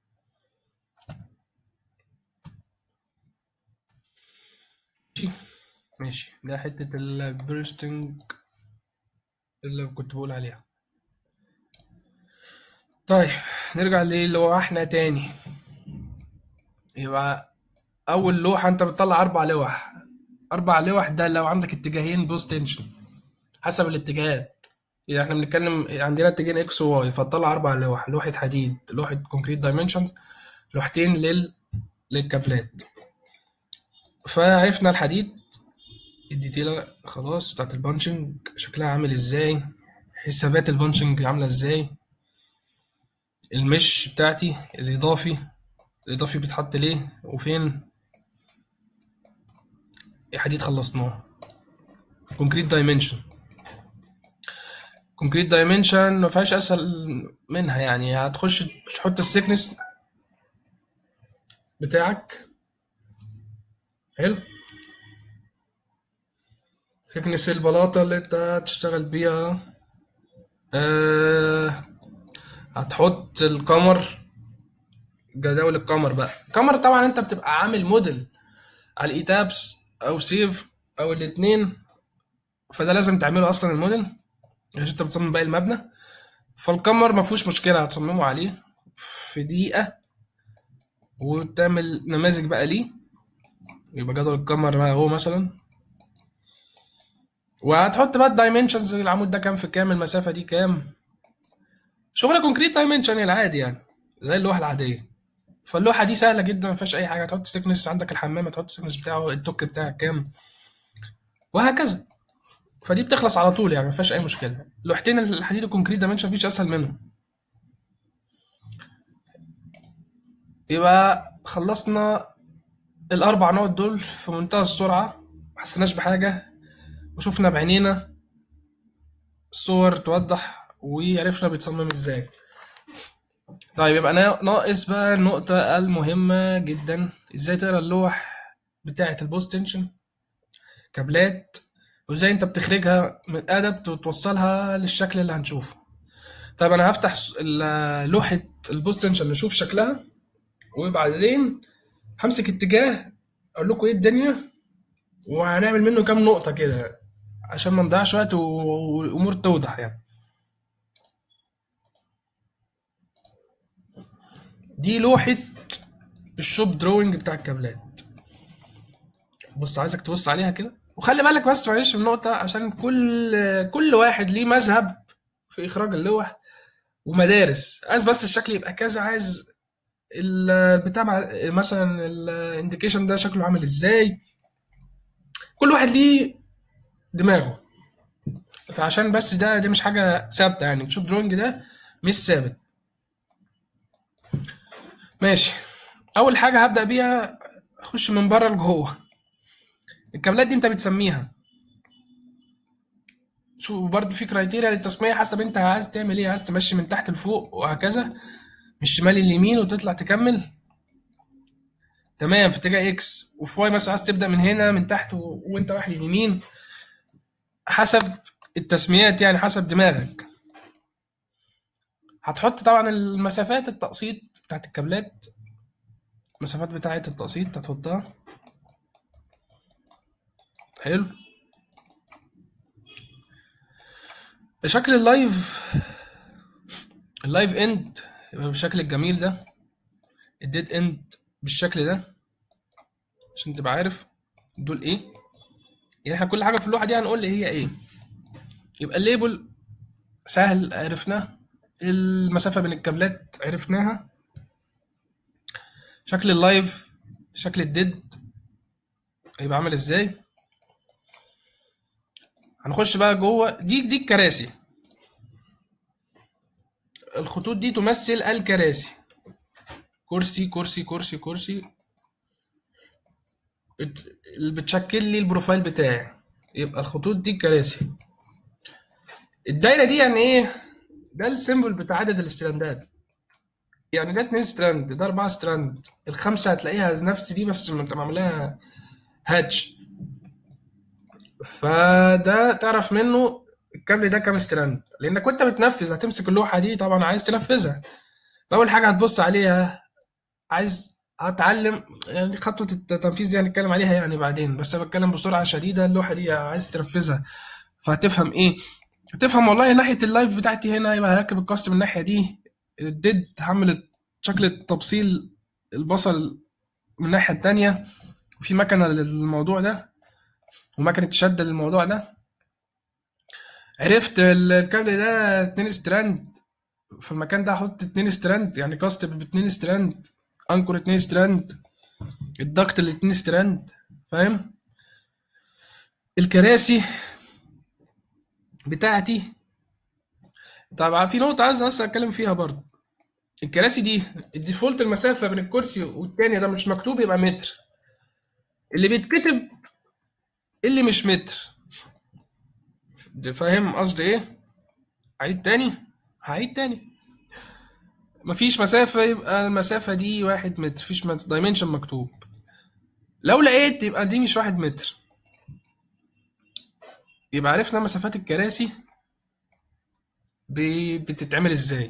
ماشي ماشي ده حتة البرستنج اللي كنت بقول عليها طيب نرجع للوحنا تاني يبقى أول لوحة أنت بتطلع أربع لوح أربع لوح ده لو عندك اتجاهين بوست تنشن حسب الاتجاهات يعني احنا بنتكلم عندنا اتجاهين اكس وواي فتطلع أربع لوح لوحة حديد لوحة كونكريت دايمنشنز لوحتين لل للكابلات فعرفنا الحديد الديتيلة خلاص بتاعت البانشنج شكلها عامل ازاي حسابات البانشنج عاملة ازاي المش بتاعتي الإضافي الإضافي بيتحط ليه وفين الحديد خلصناه كونكريت دايمنشن كونكريت دايمنشن ما فيهاش اسهل منها يعني هتخش تحط السكنس بتاعك حلو سكنس البلاطة اللي انت هتشتغل بيها آه هتحط القمر جداول القمر بقى القمر طبعا انت بتبقى عامل موديل على الايتابس او سيف او الاتنين فده لازم تعمله اصلا الموديل عشان انت بتصمم باقي المبنى فالقمر ما فيهوش مشكله هتصممه عليه في دقيقه وتعمل نماذج بقى ليه يبقى جدول القمر بقى هو مثلا وهتحط بقى الدايمنشنز العمود ده كام في كام المسافه دي كام شغل كونكريت دايمنشن العادي يعني زي اللوحه العاديه فاللوحه دي سهله جدا ما فيهاش اي حاجه تحط سيكنس عندك الحمام تحط السيكنس بتاعه التوك بتاعك كام وهكذا فدي بتخلص على طول يعني ما فيهاش اي مشكله لوحتين الحديد الكونكريت دايمنشن مفيش اسهل منهم يبقى خلصنا الاربع نقط دول في منتهى السرعه ما حسيناش بحاجه وشفنا بعينينا الصور توضح وعرفنا بيتصمم ازاي طيب يبقى ناقص بقى النقطة المهمة جدا ازاي تقرا اللوح بتاعة البوست تنشن كابلات وازاي انت بتخرجها من ادب وتوصلها للشكل اللي هنشوفه طيب انا هفتح لوحة البوست تنشن نشوف شكلها وبعدين همسك اتجاه اقول لكم ايه الدنيا وهنعمل منه كام نقطة كده عشان ما نضيعش وقت والامور توضح يعني دي لوحة الشوب دروينج بتاع الكابلات بص عايزك تبص عليها كده وخلي بالك بس معلش من نقطة عشان كل كل واحد ليه مذهب في إخراج اللوح ومدارس عايز بس الشكل يبقى كذا عايز البتاع مثلا الانديكيشن ده شكله عامل ازاي كل واحد ليه دماغه فعشان بس ده دي مش حاجة ثابتة يعني الشوب دروينج ده مش ثابت ماشي اول حاجه هبدا بيها اخش من بره لجوه الكابلات دي انت بتسميها شوف برضه في كرايتيريا للتسميه حسب انت عايز تعمل ايه عايز تمشي من تحت لفوق وهكذا من الشمال لليمين وتطلع تكمل تمام في اتجاه اكس وفي واي مثلا عايز تبدا من هنا من تحت و... وانت رايح لليمين حسب التسميات يعني حسب دماغك هتحط طبعا المسافات التقسيط بتاعت الكابلات المسافات بتاعة التقسيط هتحطها حلو شكل اللايف اللايف اند يبقى بالشكل الجميل ده الديد اند بالشكل ده عشان تبقى عارف دول ايه يعني احنا كل حاجه في اللوحه دي هنقول هي ايه يبقى الليبل سهل عرفناه المسافة بين الكابلات عرفناها شكل اللايف شكل الديد هيبقى عامل ازاي هنخش بقى جوه دي دي الكراسي الخطوط دي تمثل الكراسي كرسي كرسي كرسي كرسي اللي بتشكل لي البروفايل بتاعي يبقى الخطوط دي الكراسي الدايره دي يعني ايه ده السيمبل بتاع عدد الاستراندات يعني ده اتنين ستراند ده اربعة ستراند الخمسة هتلاقيها نفس دي بس انت معمولها هاتش فده تعرف منه الكابل ده كام ستراند لانك وانت بتنفذ هتمسك اللوحة دي طبعا عايز تنفذها فاول حاجة هتبص عليها عايز هتعلم يعني خطوة التنفيذ دي هنتكلم عليها يعني بعدين بس انا بتكلم بسرعة شديدة اللوحة دي عايز تنفذها فهتفهم ايه هتفهم والله ناحية اللايف بتاعتي هنا يبقى هركب الكاست من الناحية دي الديد هعمل شكل تبصيل البصل من الناحية التانية وفي مكنة للموضوع ده ومكنة شد للموضوع ده عرفت الكابل ده اتنين ستراند في المكان ده هحط اتنين ستراند يعني كاست باتنين ستراند انكر اتنين ستراند الضغط الاتنين ستراند فاهم الكراسي بتاعتي طبعا في نقطة عايز بس اتكلم فيها برضه الكراسي دي الديفولت المسافة بين الكرسي والتاني ده مش مكتوب يبقى متر اللي بيتكتب اللي مش متر فاهم قصدي ايه؟ هعيد تاني هعيد تاني مفيش مسافة يبقى المسافة دي واحد متر مفيش دايمنشن مكتوب لو لقيت يبقى دي مش واحد متر يبقى عرفنا مسافات الكراسي بتتعمل ازاي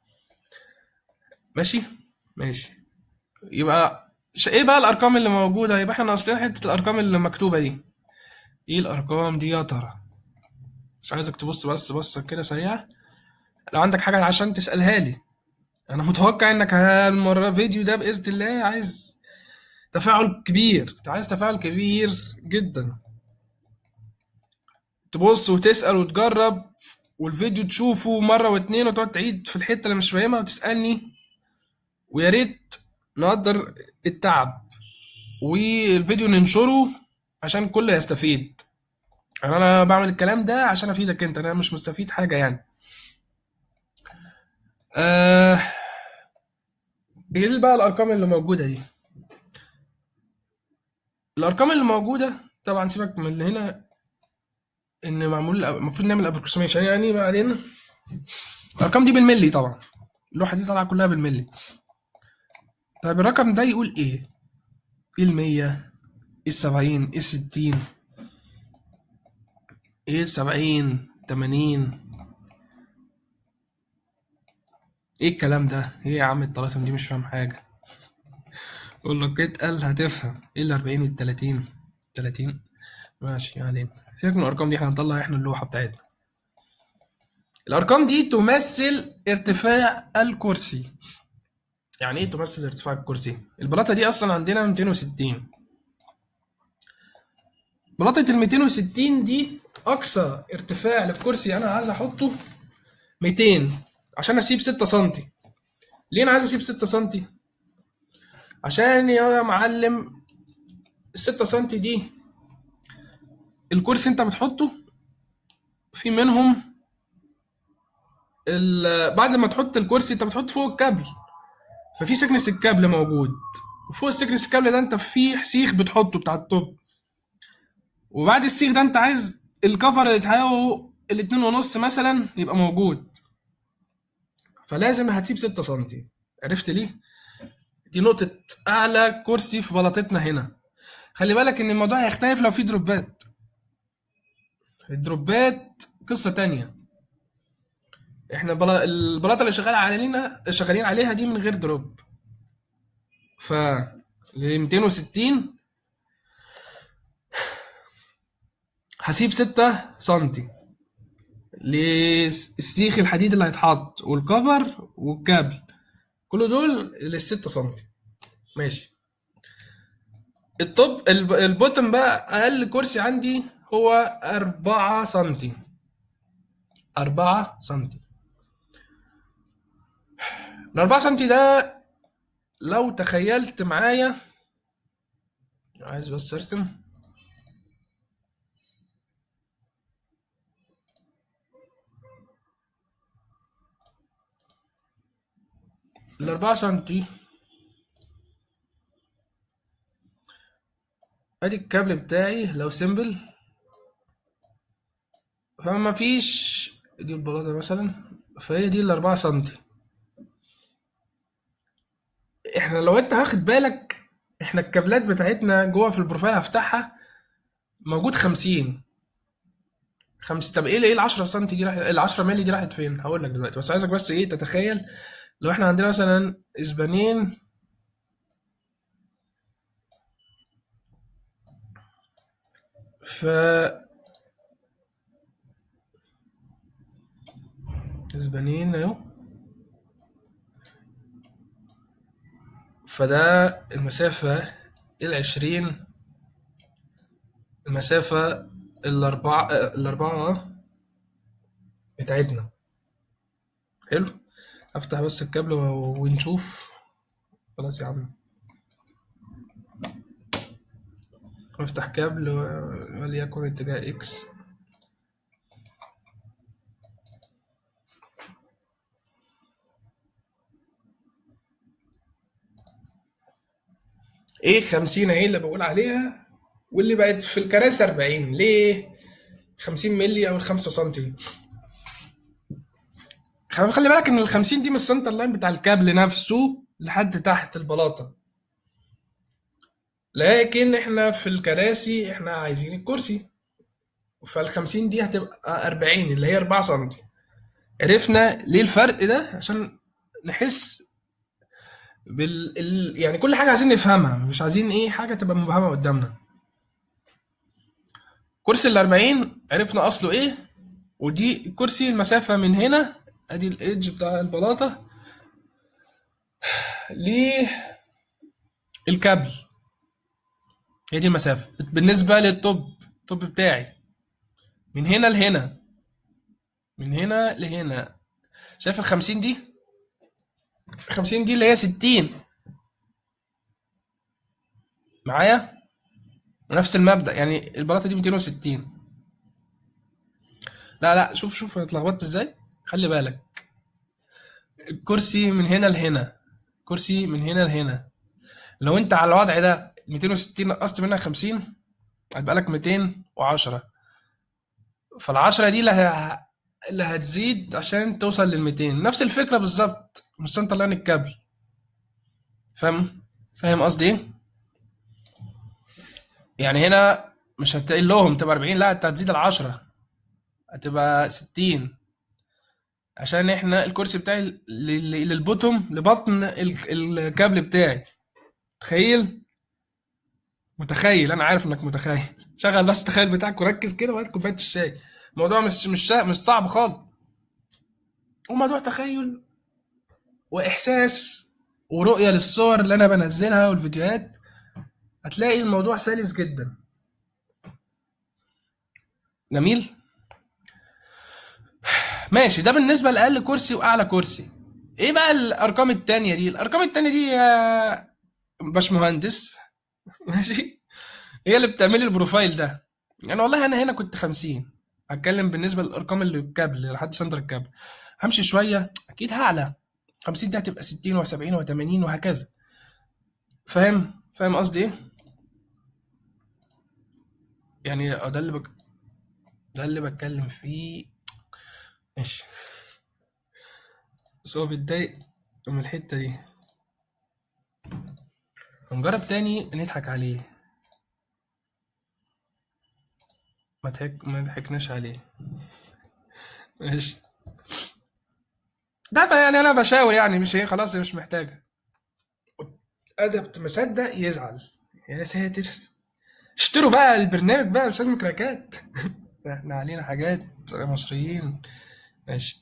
ماشي ماشي يبقى ايه بقى الارقام اللي موجوده يبقى احنا ناقصين حته الارقام اللي مكتوبه دي ايه الارقام دي يا ترى بس عايزك تبص بس بصه كده سريعه لو عندك حاجه عشان تسالها لي انا متوقع انك المره فيديو ده باذن الله عايز تفاعل كبير عايز تفاعل كبير جدا تبص وتسال وتجرب والفيديو تشوفه مره واتنين وتقعد تعيد في الحته اللي مش فاهمها وتسالني ويا ريت نقدر التعب والفيديو ننشره عشان الكل يستفيد يعني انا بعمل الكلام ده عشان افيدك انت انا مش مستفيد حاجه يعني آه... ايه بقى الارقام اللي موجوده دي الارقام اللي موجوده طبعا سيبك من اللي هنا ان معمول المفروض نعمل ابروكسيميشن يعني بعدين الارقام دي بالملي طبعا اللوحه دي طالعه كلها بالملي طيب الرقم ده يقول ايه ايه المية ايه السبعين ايه الستين ايه السبعين تمانين ايه الكلام ده ايه يا عم الطلاسم دي مش فاهم حاجة اقول لك اتقل هتفهم ايه الاربعين التلاتين تلاتين ماشي يعني سيبك من الارقام دي احنا هنطلع احنا اللوحة بتاعتنا الارقام دي تمثل ارتفاع الكرسي يعني ايه تمثل ارتفاع الكرسي البلاطه دي اصلا عندنا 260 بلاطه ال 260 دي اقصى ارتفاع للكرسي انا عايز احطه 200 عشان اسيب 6 سم ليه انا عايز اسيب 6 سم عشان يا معلم ال 6 سم دي الكرسي انت بتحطه في منهم بعد ما تحط الكرسي انت بتحط فوق الكابل ففي سكنس الكابل موجود وفوق السكنس الكابل ده انت في سيخ بتحطه بتاع التوب وبعد السيخ ده انت عايز الكفر اللي تحققه الاتنين ونص مثلا يبقى موجود فلازم هتسيب ستة سنتي عرفت ليه؟ دي نقطة أعلى كرسي في بلاطتنا هنا خلي بالك إن الموضوع هيختلف لو في دروبات الدروبات قصة تانية احنا بلا... البلاطه اللي شغال علينا شغالين عليها دي من غير دروب ف ل 260 هسيب 6 سنتي للسيخ الحديد اللي هيتحط والكفر والكابل كل دول للستة سنتي ماشي الطب البوتم بقى اقل كرسي عندي هو أربعة سنتي أربعة سنتي الأربعة سنتي ده لو تخيلت معايا عايز بس ارسم الأربعة سنتي ادي الكابل بتاعي لو سيمبل فما فيش دي البلاطة مثلا فهي دي الأربعة سنتي احنا لو انت واخد بالك احنا الكابلات بتاعتنا جوه في البروفايل هفتحها موجود خمسين خمس طب ايه ايه ال 10 سم دي راحت ال 10 مللي دي راحت فين؟ هقول لك دلوقتي بس عايزك بس ايه تتخيل لو احنا عندنا مثلا اسبانين ف اسبانين اهو فده المسافة العشرين المسافة الأربعة الأربعة بتاعتنا حلو أفتح بس الكابل و- ونشوف خلاص يا عم افتح كابل و- وليكن اتجاه اكس ايه 50 اهي اللي بقول عليها واللي بقت في الكراسي 40 ليه 50 مللي او ال 5 سم خلي خلي بالك ان ال 50 دي من السنتر لاين بتاع الكابل نفسه لحد تحت البلاطه لكن احنا في الكراسي احنا عايزين الكرسي فال 50 دي هتبقى 40 اللي هي 4 سم عرفنا ليه الفرق ده عشان نحس بال ال... يعني كل حاجه عايزين نفهمها مش عايزين ايه حاجه تبقى مبهمه قدامنا كرسي ال 40 عرفنا اصله ايه ودي الكرسي المسافه من هنا ادي الايدج بتاع البلاطه للكابل هي دي المسافه بالنسبه للطب الطب بتاعي من هنا لهنا من هنا لهنا شايف ال 50 دي 50 دي اللي هي 60 معايا ونفس المبدأ يعني البلاطة دي 260 لا لا شوف شوف انا اتلخبطت ازاي خلي بالك الكرسي من هنا لهنا كرسي من هنا لهنا لو انت على الوضع ده 260 نقصت منها 50 هيبقى لك 210 فال10 دي اللي, ه... اللي هتزيد عشان توصل لل 200 نفس الفكرة بالظبط من سنتر لاين الكابل فاهم فاهم قصدي ايه يعني هنا مش هتقل لهم تبقى 40 لا انت هتزيد العشرة هتبقى 60 عشان احنا الكرسي بتاعي لل- للبوتوم لبطن ال- الكابل بتاعي تخيل متخيل انا عارف انك متخيل شغل بس تخيل بتاعك وركز كده وهات كوبايه الشاي الموضوع مش مش شا- مش صعب خالص هو موضوع تخيل واحساس ورؤيه للصور اللي انا بنزلها والفيديوهات هتلاقي الموضوع سلس جدا جميل ماشي ده بالنسبه لاقل كرسي واعلى كرسي ايه بقى الارقام التانية دي الارقام التانية دي يا باشمهندس ماشي هي اللي بتعملي البروفايل ده يعني والله انا هنا كنت 50 هتكلم بالنسبه للارقام اللي بالكابل لحد سنتر الكابل همشي شويه اكيد هعلى 50 دي هتبقى 60 و70 و80 وهكذا فاهم فاهم قصدي ايه يعني ده اللي بك... ده اللي بتكلم فيه ماشي بس هو بيتضايق من الحته دي هنجرب تاني نضحك عليه ما تحك ما ضحكناش عليه ماشي ده بقى يعني انا بشاور يعني مش هي خلاص هي مش محتاجه ادب مصدق يزعل يا ساتر اشتروا بقى البرنامج بقى مش لازم كراكات احنا علينا حاجات مصريين ماشي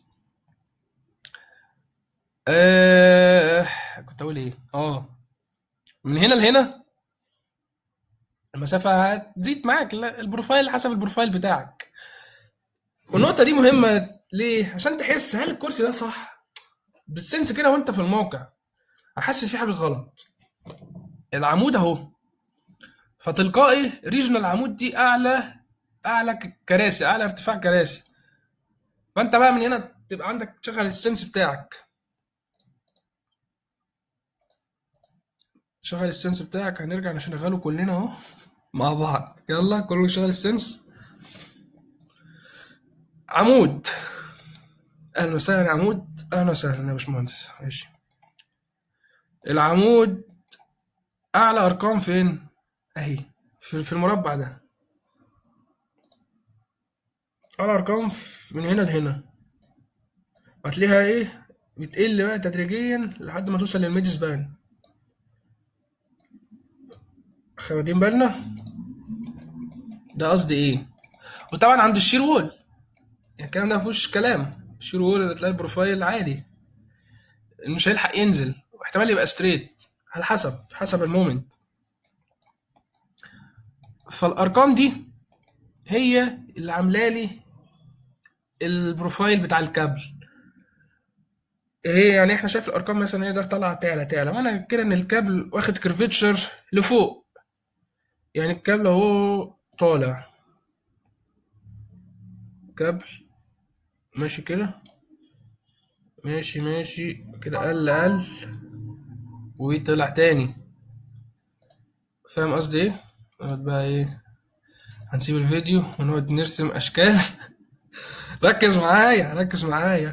آه... كنت اقول ايه اه من هنا لهنا المسافة هتزيد معاك لا، البروفايل حسب البروفايل بتاعك والنقطة دي مهمة ليه؟ عشان تحس هل الكرسي ده صح؟ بالسنس كده وانت في الموقع هحس في حاجة غلط العمود اهو فتلقائي ريجنال العمود دي اعلى اعلى ك- كراسي اعلى ارتفاع كراسي فانت بقى من هنا تبقى عندك تشغل السنس بتاعك شغل السنس بتاعك هنرجع نشغله كلنا اهو مع بعض يلا كله يشغل السنس عمود اهلا وسهلا عمود اهلا وسهلا يا باشمهندس ماشي العمود اعلى ارقام فين اهي في في المربع ده اعلى ارقام من هنا لهنا هتلاقيها ايه بتقل بقى تدريجيا لحد ما توصل للميد سبان واخدين بالنا ده قصدي ايه وطبعا عند الشير وول يعني الكلام ده مفيهوش كلام الشير وول تلاقي البروفايل عالي مش هيلحق ينزل واحتمال يبقى ستريت على حسب حسب المومنت فالارقام دي هي اللي عامله لي البروفايل بتاع الكابل ايه يعني احنا شايف الارقام مثلا هي ده طالعه تعلى تعلى معنى كده ان الكابل واخد كيرفتشر لفوق يعني الكابل اهو طالع كابل ماشي كده ماشي ماشي كده قل قل وطلع تاني فاهم قصدي ايه نقعد بقى ايه هنسيب الفيديو ونقعد نرسم اشكال ركز معايا ركز معايا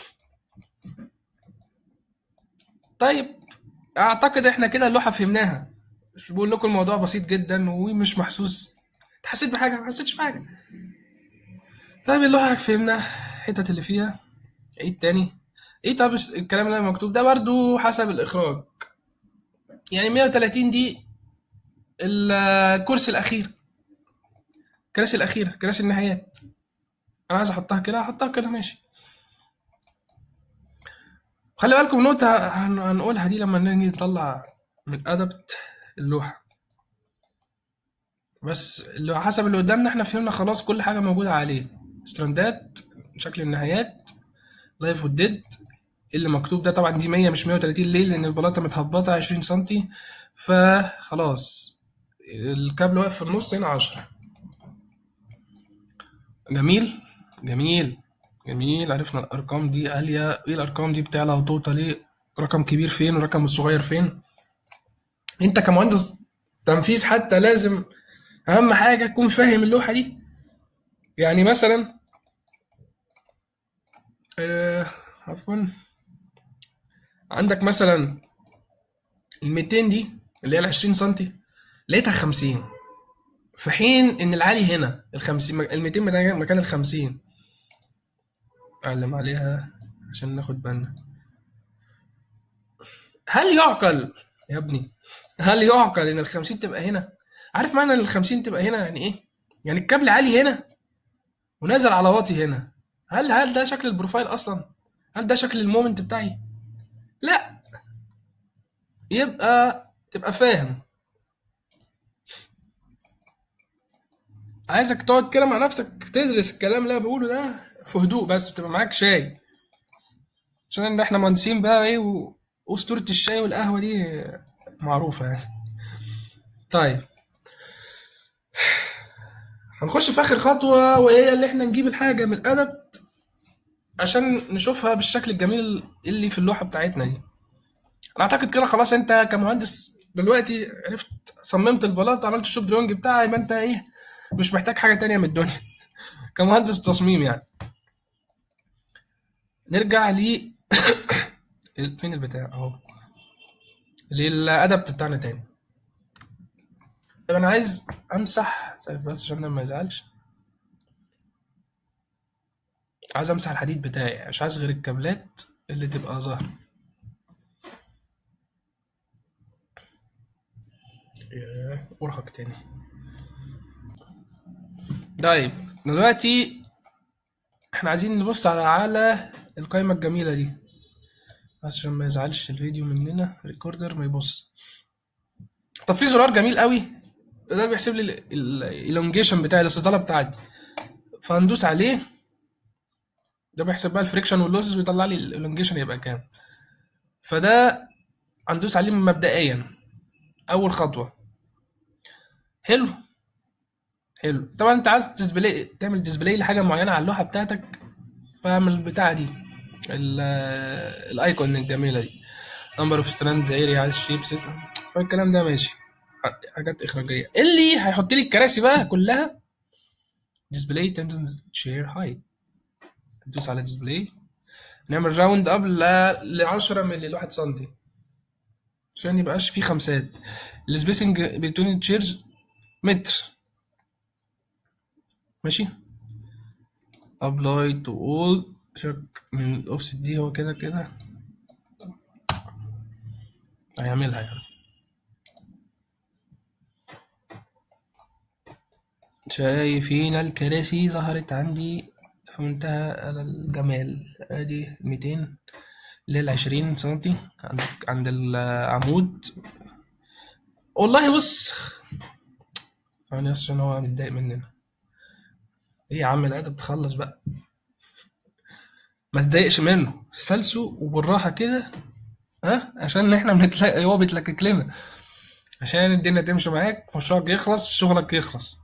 طيب اعتقد احنا كده اللوحه فهمناها مش بقول لكم الموضوع بسيط جدا ومش محسوس انت حسيت بحاجه ما حسيتش بحاجه طيب اللوحه فهمنا الحتت اللي فيها عيد تاني ايه طب الكلام اللي مكتوب ده برضو حسب الاخراج يعني 130 دي الكرسي الاخير الكراسي الاخيره كراسي النهايات انا عايز احطها كده احطها كده ماشي خلي بالكم نقطة هنقولها دي لما نيجي نطلع من ادبت اللوحة بس اللي حسب اللي قدامنا احنا فهمنا خلاص كل حاجة موجودة عليه ستراندات شكل النهايات لايف والديد اللي مكتوب ده طبعا دي 100 مش 130 ليه لان البلاطة متهبطة 20 سنتي فخلاص الكابل واقف في النص هنا 10 جميل جميل جميل عرفنا الارقام دي عاليه ايه الارقام دي بتعلى وتوطى ليه رقم كبير فين والرقم الصغير فين انت كمهندس تنفيذ حتى لازم اهم حاجه تكون فاهم اللوحه دي يعني مثلا آه عفوا عندك مثلا ال 200 دي اللي هي ال 20 سم لقيتها 50 في حين ان العالي هنا ال 50 ال 200 مكان ال 50 اعلم عليها عشان ناخد بالنا هل يعقل يا ابني هل يعقل ان ال 50 تبقى هنا عارف معنى ان ال 50 تبقى هنا يعني ايه يعني الكابل عالي هنا ونازل على واطي هنا هل هل ده شكل البروفايل اصلا هل ده شكل المومنت بتاعي لا يبقى تبقى فاهم عايزك تقعد كده مع نفسك تدرس الكلام اللي انا بقوله ده في هدوء بس تبقى معاك شاي عشان احنا مهندسين بقى ايه و... واسطورة الشاي والقهوة دي معروفة يعني طيب هنخش في اخر خطوة وهي اللي احنا نجيب الحاجة من الادب عشان نشوفها بالشكل الجميل اللي في اللوحة بتاعتنا دي انا اعتقد كده خلاص انت كمهندس دلوقتي عرفت صممت البلاطة عملت الشوب درونج بتاعها يبقى انت ايه مش محتاج حاجة تانية من الدنيا كمهندس تصميم يعني نرجع ل فين البتاع اهو للادبت بتاعنا تاني طب انا عايز امسح بس عشان ما يزعلش عايز امسح الحديد بتاعي مش عايز غير الكابلات اللي تبقى ظاهرة ارهق تاني طيب دلوقتي احنا عايزين نبص على على القائمة الجميلة دي بس عشان ما يزعلش الفيديو مننا ريكوردر ما يبص طب في زرار جميل قوي ده بيحسب لي الالونجيشن بتاعي الاستطالة بتاعتي فهندوس عليه ده بيحسب بقى الفريكشن واللوسز ويطلع لي الالونجيشن يبقى كام فده هندوس عليه مبدئيا اول خطوة حلو حلو طبعا انت عايز ديسبلاي تعمل ديسبلاي لحاجه معينه على اللوحه بتاعتك فاعمل البتاعه دي الايكون الجميله دي نمبر اوف ستراند اريا عايز شيب سيستم فالكلام ده ماشي حاجات اخراجيه اللي هيحط لي الكراسي بقى كلها ديسبلاي تندنز شير هايت تدوس على ديسبلاي نعمل راوند اب ل 10 مللي لواحد سنتي عشان يبقاش فيه خمسات السبيسنج بين التشيرز متر ماشي ابلاي تو اول شك من الاوفست دي هو كده كده هيعملها يعني شايفين الكراسي ظهرت عندي في منتهى الجمال ادي 200 اللي هي العشرين سنتي عند عند العمود والله بص ثواني بس عشان هو متضايق مننا ايه يا عم الادب تخلص بقى ما تضايقش منه سلسه وبالراحه كده ها عشان احنا بنتلاقي هو بيتلكك لنا عشان الدنيا تمشي معاك مشروعك يخلص شغلك يخلص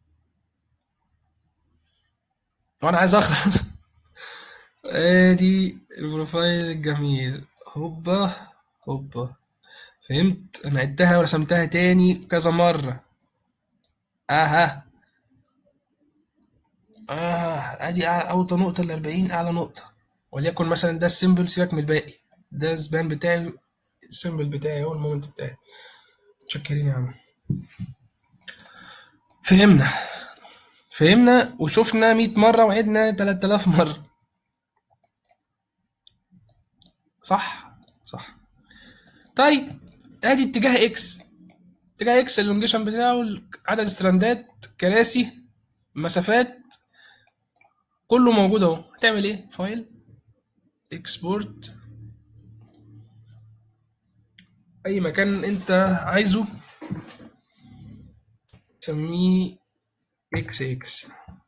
وانا عايز اخلص ادي البروفايل الجميل هوبا هوبا فهمت انا عدتها ورسمتها تاني كذا مرة اها اه ادي أع- اوطى نقطة الاربعين اعلى نقطة وليكن مثلا ده السيمبل سيبك من الباقي ده السبان بتاعي السيمبل بتاعي هو المومنت بتاعي متشكرين يا عم فهمنا فهمنا وشفنا 100 مرة وعدنا 3000 مرة صح صح طيب ادي اتجاه اكس اتجاه اكس اللونجيشن بتاعه عدد الستراندات كراسي مسافات كله موجود اهو هتعمل ايه فايل اكسبورت اي مكان انت عايزه سميه اكس اكس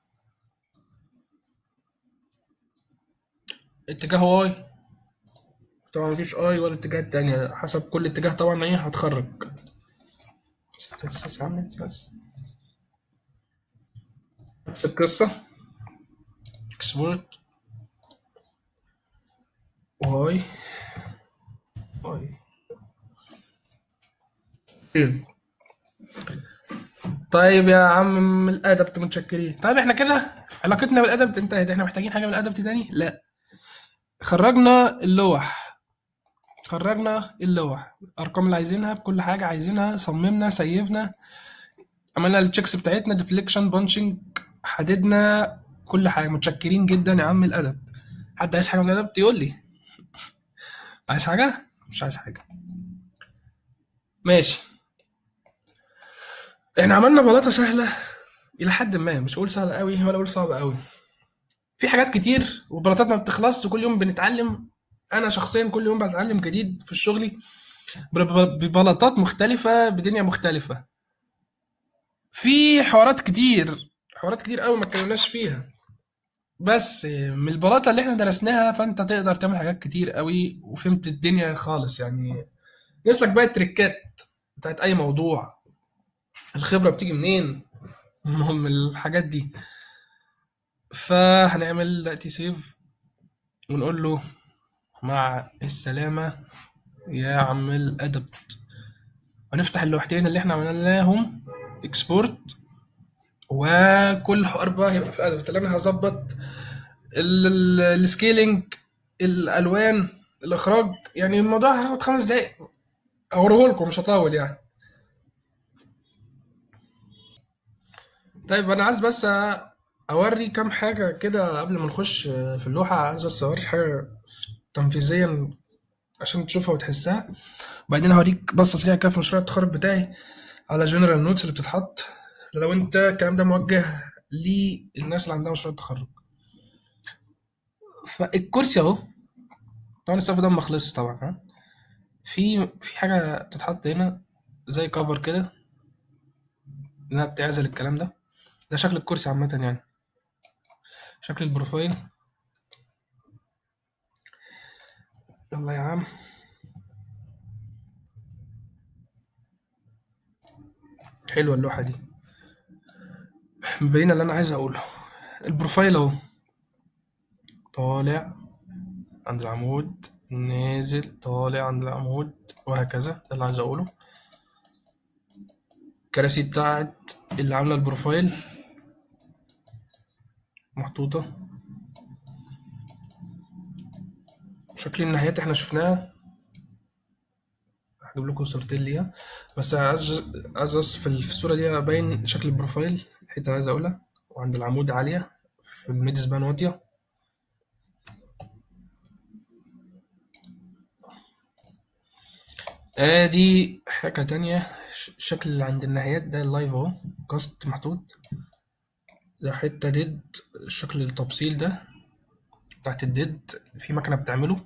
اتجاه واي طبعا مفيش اي ولا اتجاهات تانية حسب كل اتجاه طبعا ايه هتخرج بس بس بس عم بس بس نفس القصة اكسبورت واي واي طيب يا عم الادب متشكرين طيب احنا كده علاقتنا بالادب انتهت احنا محتاجين حاجه من الادب تاني لا خرجنا اللوح خرجنا اللوح الارقام اللي عايزينها بكل حاجه عايزينها صممنا سيفنا عملنا التشيكس بتاعتنا ديفليكشن بانشنج حددنا كل حاجه متشكرين جدا يا عم الادب حد عايز حاجه من الادب يقول لي عايز حاجه مش عايز حاجه ماشي احنا عملنا بلاطه سهله الى حد ما مش اقول سهله قوي ولا اقول صعبه قوي في حاجات كتير والبلاطات ما بتخلصش وكل يوم بنتعلم انا شخصيا كل يوم بتعلم جديد في شغلي ببلاطات مختلفه بدنيا مختلفه في حوارات كتير حوارات كتير قوي ما اتكلمناش فيها بس من البلاطه اللي احنا درسناها فانت تقدر تعمل حاجات كتير قوي وفهمت الدنيا خالص يعني نسلك بقى التريكات بتاعت اي موضوع الخبره بتيجي منين المهم الحاجات دي فهنعمل دلوقتي سيف ونقول له مع السلامة يا عم الأدب ونفتح اللوحتين اللي احنا عملناهم اكسبورت وكل حوار بقى هيبقى في أدب اللي انا هظبط السكيلينج الألوان الإخراج يعني الموضوع هياخد خمس دقايق أوريه لكم مش هطول يعني طيب أنا عايز بس اوري كام حاجه كده قبل ما نخش في اللوحه عايز بس اوري حاجه تنفيذيا عشان تشوفها وتحسها وبعدين هوريك بصه سريعه كده في مشروع التخرج بتاعي على جنرال نوتس اللي بتتحط لو انت الكلام ده موجه للناس اللي عندها مشروع التخرج فالكرسي اهو طبعا الصف ده ما خلصش طبعا ها في في حاجه بتتحط هنا زي كفر كده انها بتعزل الكلام ده ده شكل الكرسي عامه يعني شكل البروفايل يلا يا عم حلوة اللوحة دي مبينة اللي أنا عايز أقوله البروفايل أهو طالع عند العمود نازل طالع عند العمود وهكذا ده اللي عايز أقوله الكراسي بتاعت اللي عاملة البروفايل محطوطة شكل النهايات احنا شفناها هجيب لكم صورتين ليها بس عايز عايز بس في الصورة دي أبين شكل البروفايل الحتة اللي عايز أقولها وعند العمود عالية في الميد سبان واطية ادي حاجة تانية ش- الشكل اللي عند النهايات ده اللايف اهو كاست محطوط ده حتة ديد شكل التبصيل ده بتاعت الديد في مكنة بتعمله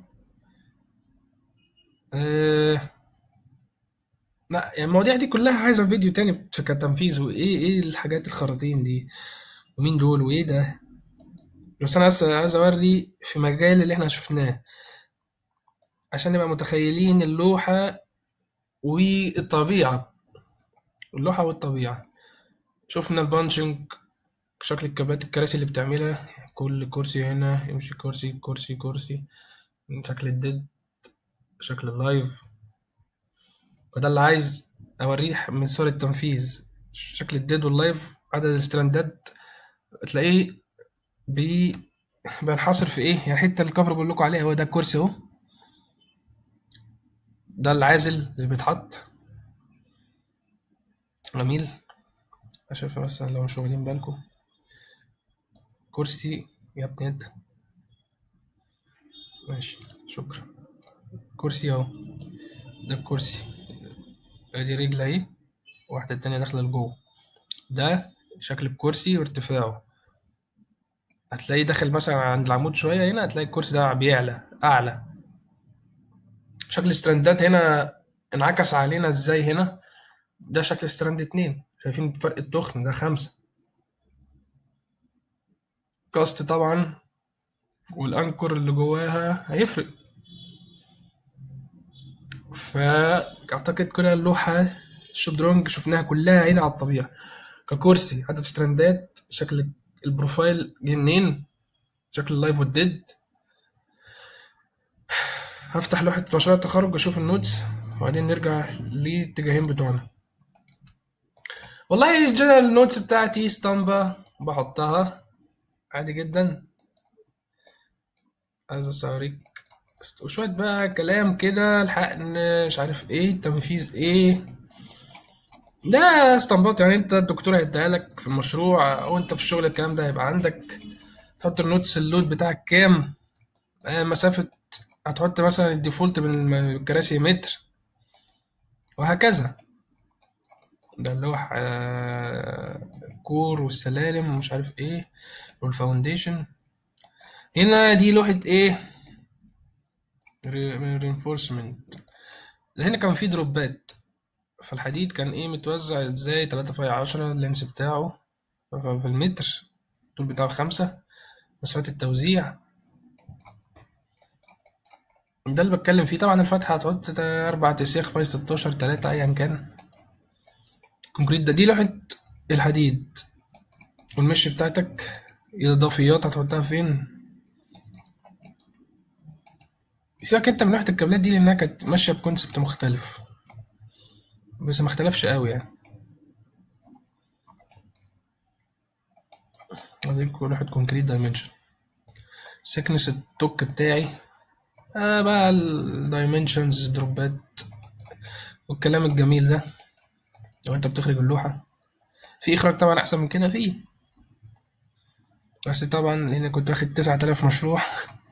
أه لا يعني المواضيع دي كلها عايزة فيديو تاني في كتنفيذ وايه ايه الحاجات الخراطيم دي ومين دول وايه ده بس انا عايز عايز اوري في مجال اللي احنا شفناه عشان نبقى متخيلين اللوحة والطبيعة اللوحة والطبيعة شفنا البانشنج شكل الكابلات الكراسي اللي بتعملها كل كرسي هنا يمشي كرسي كرسي كرسي شكل الديد شكل اللايف وده اللي عايز اوريه من صور التنفيذ شكل الديد واللايف عدد الستراندات تلاقيه بي بينحصر في ايه يعني الحته اللي الكفر بقول لكم عليها هو ده الكرسي اهو ده العازل اللي بيتحط جميل اشوف مثلا لو مش واخدين بالكم كرسي يا ابني انت ماشي شكرا كرسي اهو ده الكرسي ادي رجل اهي واحدة تانية داخلة لجوه ده شكل الكرسي وارتفاعه هتلاقيه داخل مثلا عند العمود شوية هنا هتلاقي الكرسي ده بيعلى أعلى شكل الستراندات هنا انعكس علينا ازاي هنا ده شكل ستراند اتنين شايفين فرق التخن ده خمسة كاست طبعا والأنكر اللي جواها هيفرق فأعتقد كده اللوحة الشودرونج شفناها كلها هنا على الطبيعة ككرسي عدد ستراندات شكل البروفايل جه منين شكل اللايف والديد هفتح لوحة مشروع التخرج أشوف النوتس وبعدين نرجع للاتجاهين بتوعنا والله الجنرال نوتس بتاعتي اسطمبة بحطها عادي جدا عايز بس اوريك وشوية بقى كلام كده الحقن مش عارف ايه تنفيذ ايه ده اسطمبات يعني انت الدكتور هيديها لك في المشروع او انت في الشغل الكلام ده هيبقى عندك تحط النوتس اللود بتاعك كام آه، مسافة هتحط مثلا الديفولت من الكراسي متر وهكذا ده اللوح آه، الكور والسلالم ومش عارف ايه والفاونديشن هنا دي لوحة ايه رينفورسمنت هنا كان في دروبات فالحديد كان ايه متوزع ازاي تلاتة في عشرة اللينس بتاعه في المتر الطول بتاعه خمسة مسافات التوزيع ده اللي بتكلم فيه طبعا الفتحة هتحط تا- أربع تسياخ باي ستاشر تلاتة أيا كان الكونكريت ده دي لوحة الحديد والمش بتاعتك الإضافيات هتحطها فين سيبك انت من لوحة الكابلات دي لأنها كانت ماشية بكونسبت مختلف بس ما اختلفش قوي يعني أديلكوا لوحة كونكريت دايمنشن سكنس التوك بتاعي آه بقى الدايمنشنز دروبات والكلام الجميل ده لو انت بتخرج اللوحة في إخراج طبعا أحسن من كده فيه بس طبعا لأن كنت واخد تسعة آلاف مشروع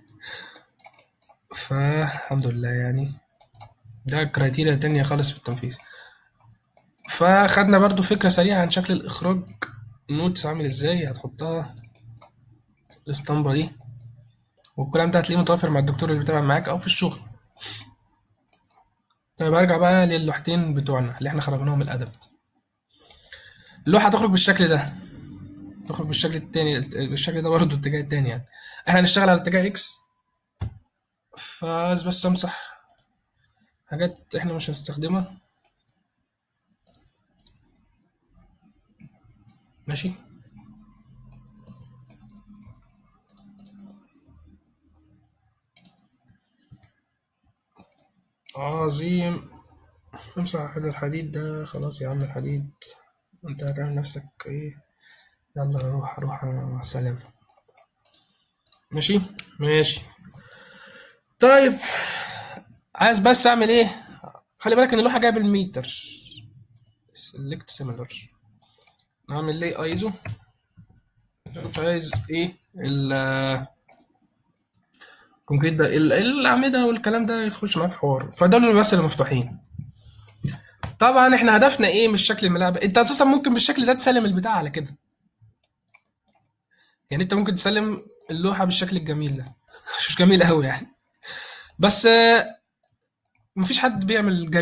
فالحمد لله يعني ده كرايتيريا تانية خالص في التنفيذ فخدنا برضو فكرة سريعة عن شكل الإخراج نوتس عامل ازاي هتحطها الاسطمبة دي والكلام ده هتلاقيه متوفر مع الدكتور اللي بيتابع معاك أو في الشغل طيب هرجع بقى للوحتين بتوعنا اللي احنا خرجناهم من الأدب اللوحة هتخرج بالشكل ده تخرج بالشكل التاني بالشكل ده برضه الاتجاه التاني يعني احنا هنشتغل على اتجاه اكس فعايز بس امسح حاجات احنا مش هنستخدمها ماشي عظيم امسح هذا الحديد ده خلاص يا عم الحديد انت هتعمل نفسك ايه يلا روح روح مع السلامة ماشي ماشي طيب عايز بس اعمل ايه خلي بالك ان اللوحه جايه بالمتر سيلكت سيميلر نعمل ليه ايزو مش عايز ايه ال الكونكريت ده ال- الاعمده والكلام ده يخش معاه في حوار فدول بس اللي مفتوحين طبعا احنا هدفنا ايه مش شكل الملاعب انت اساسا ممكن بالشكل ده تسلم البتاع على كده يعني انت ممكن تسلم اللوحه بالشكل الجميل ده مش جميل قوي يعني بس آه، مفيش حد بيعمل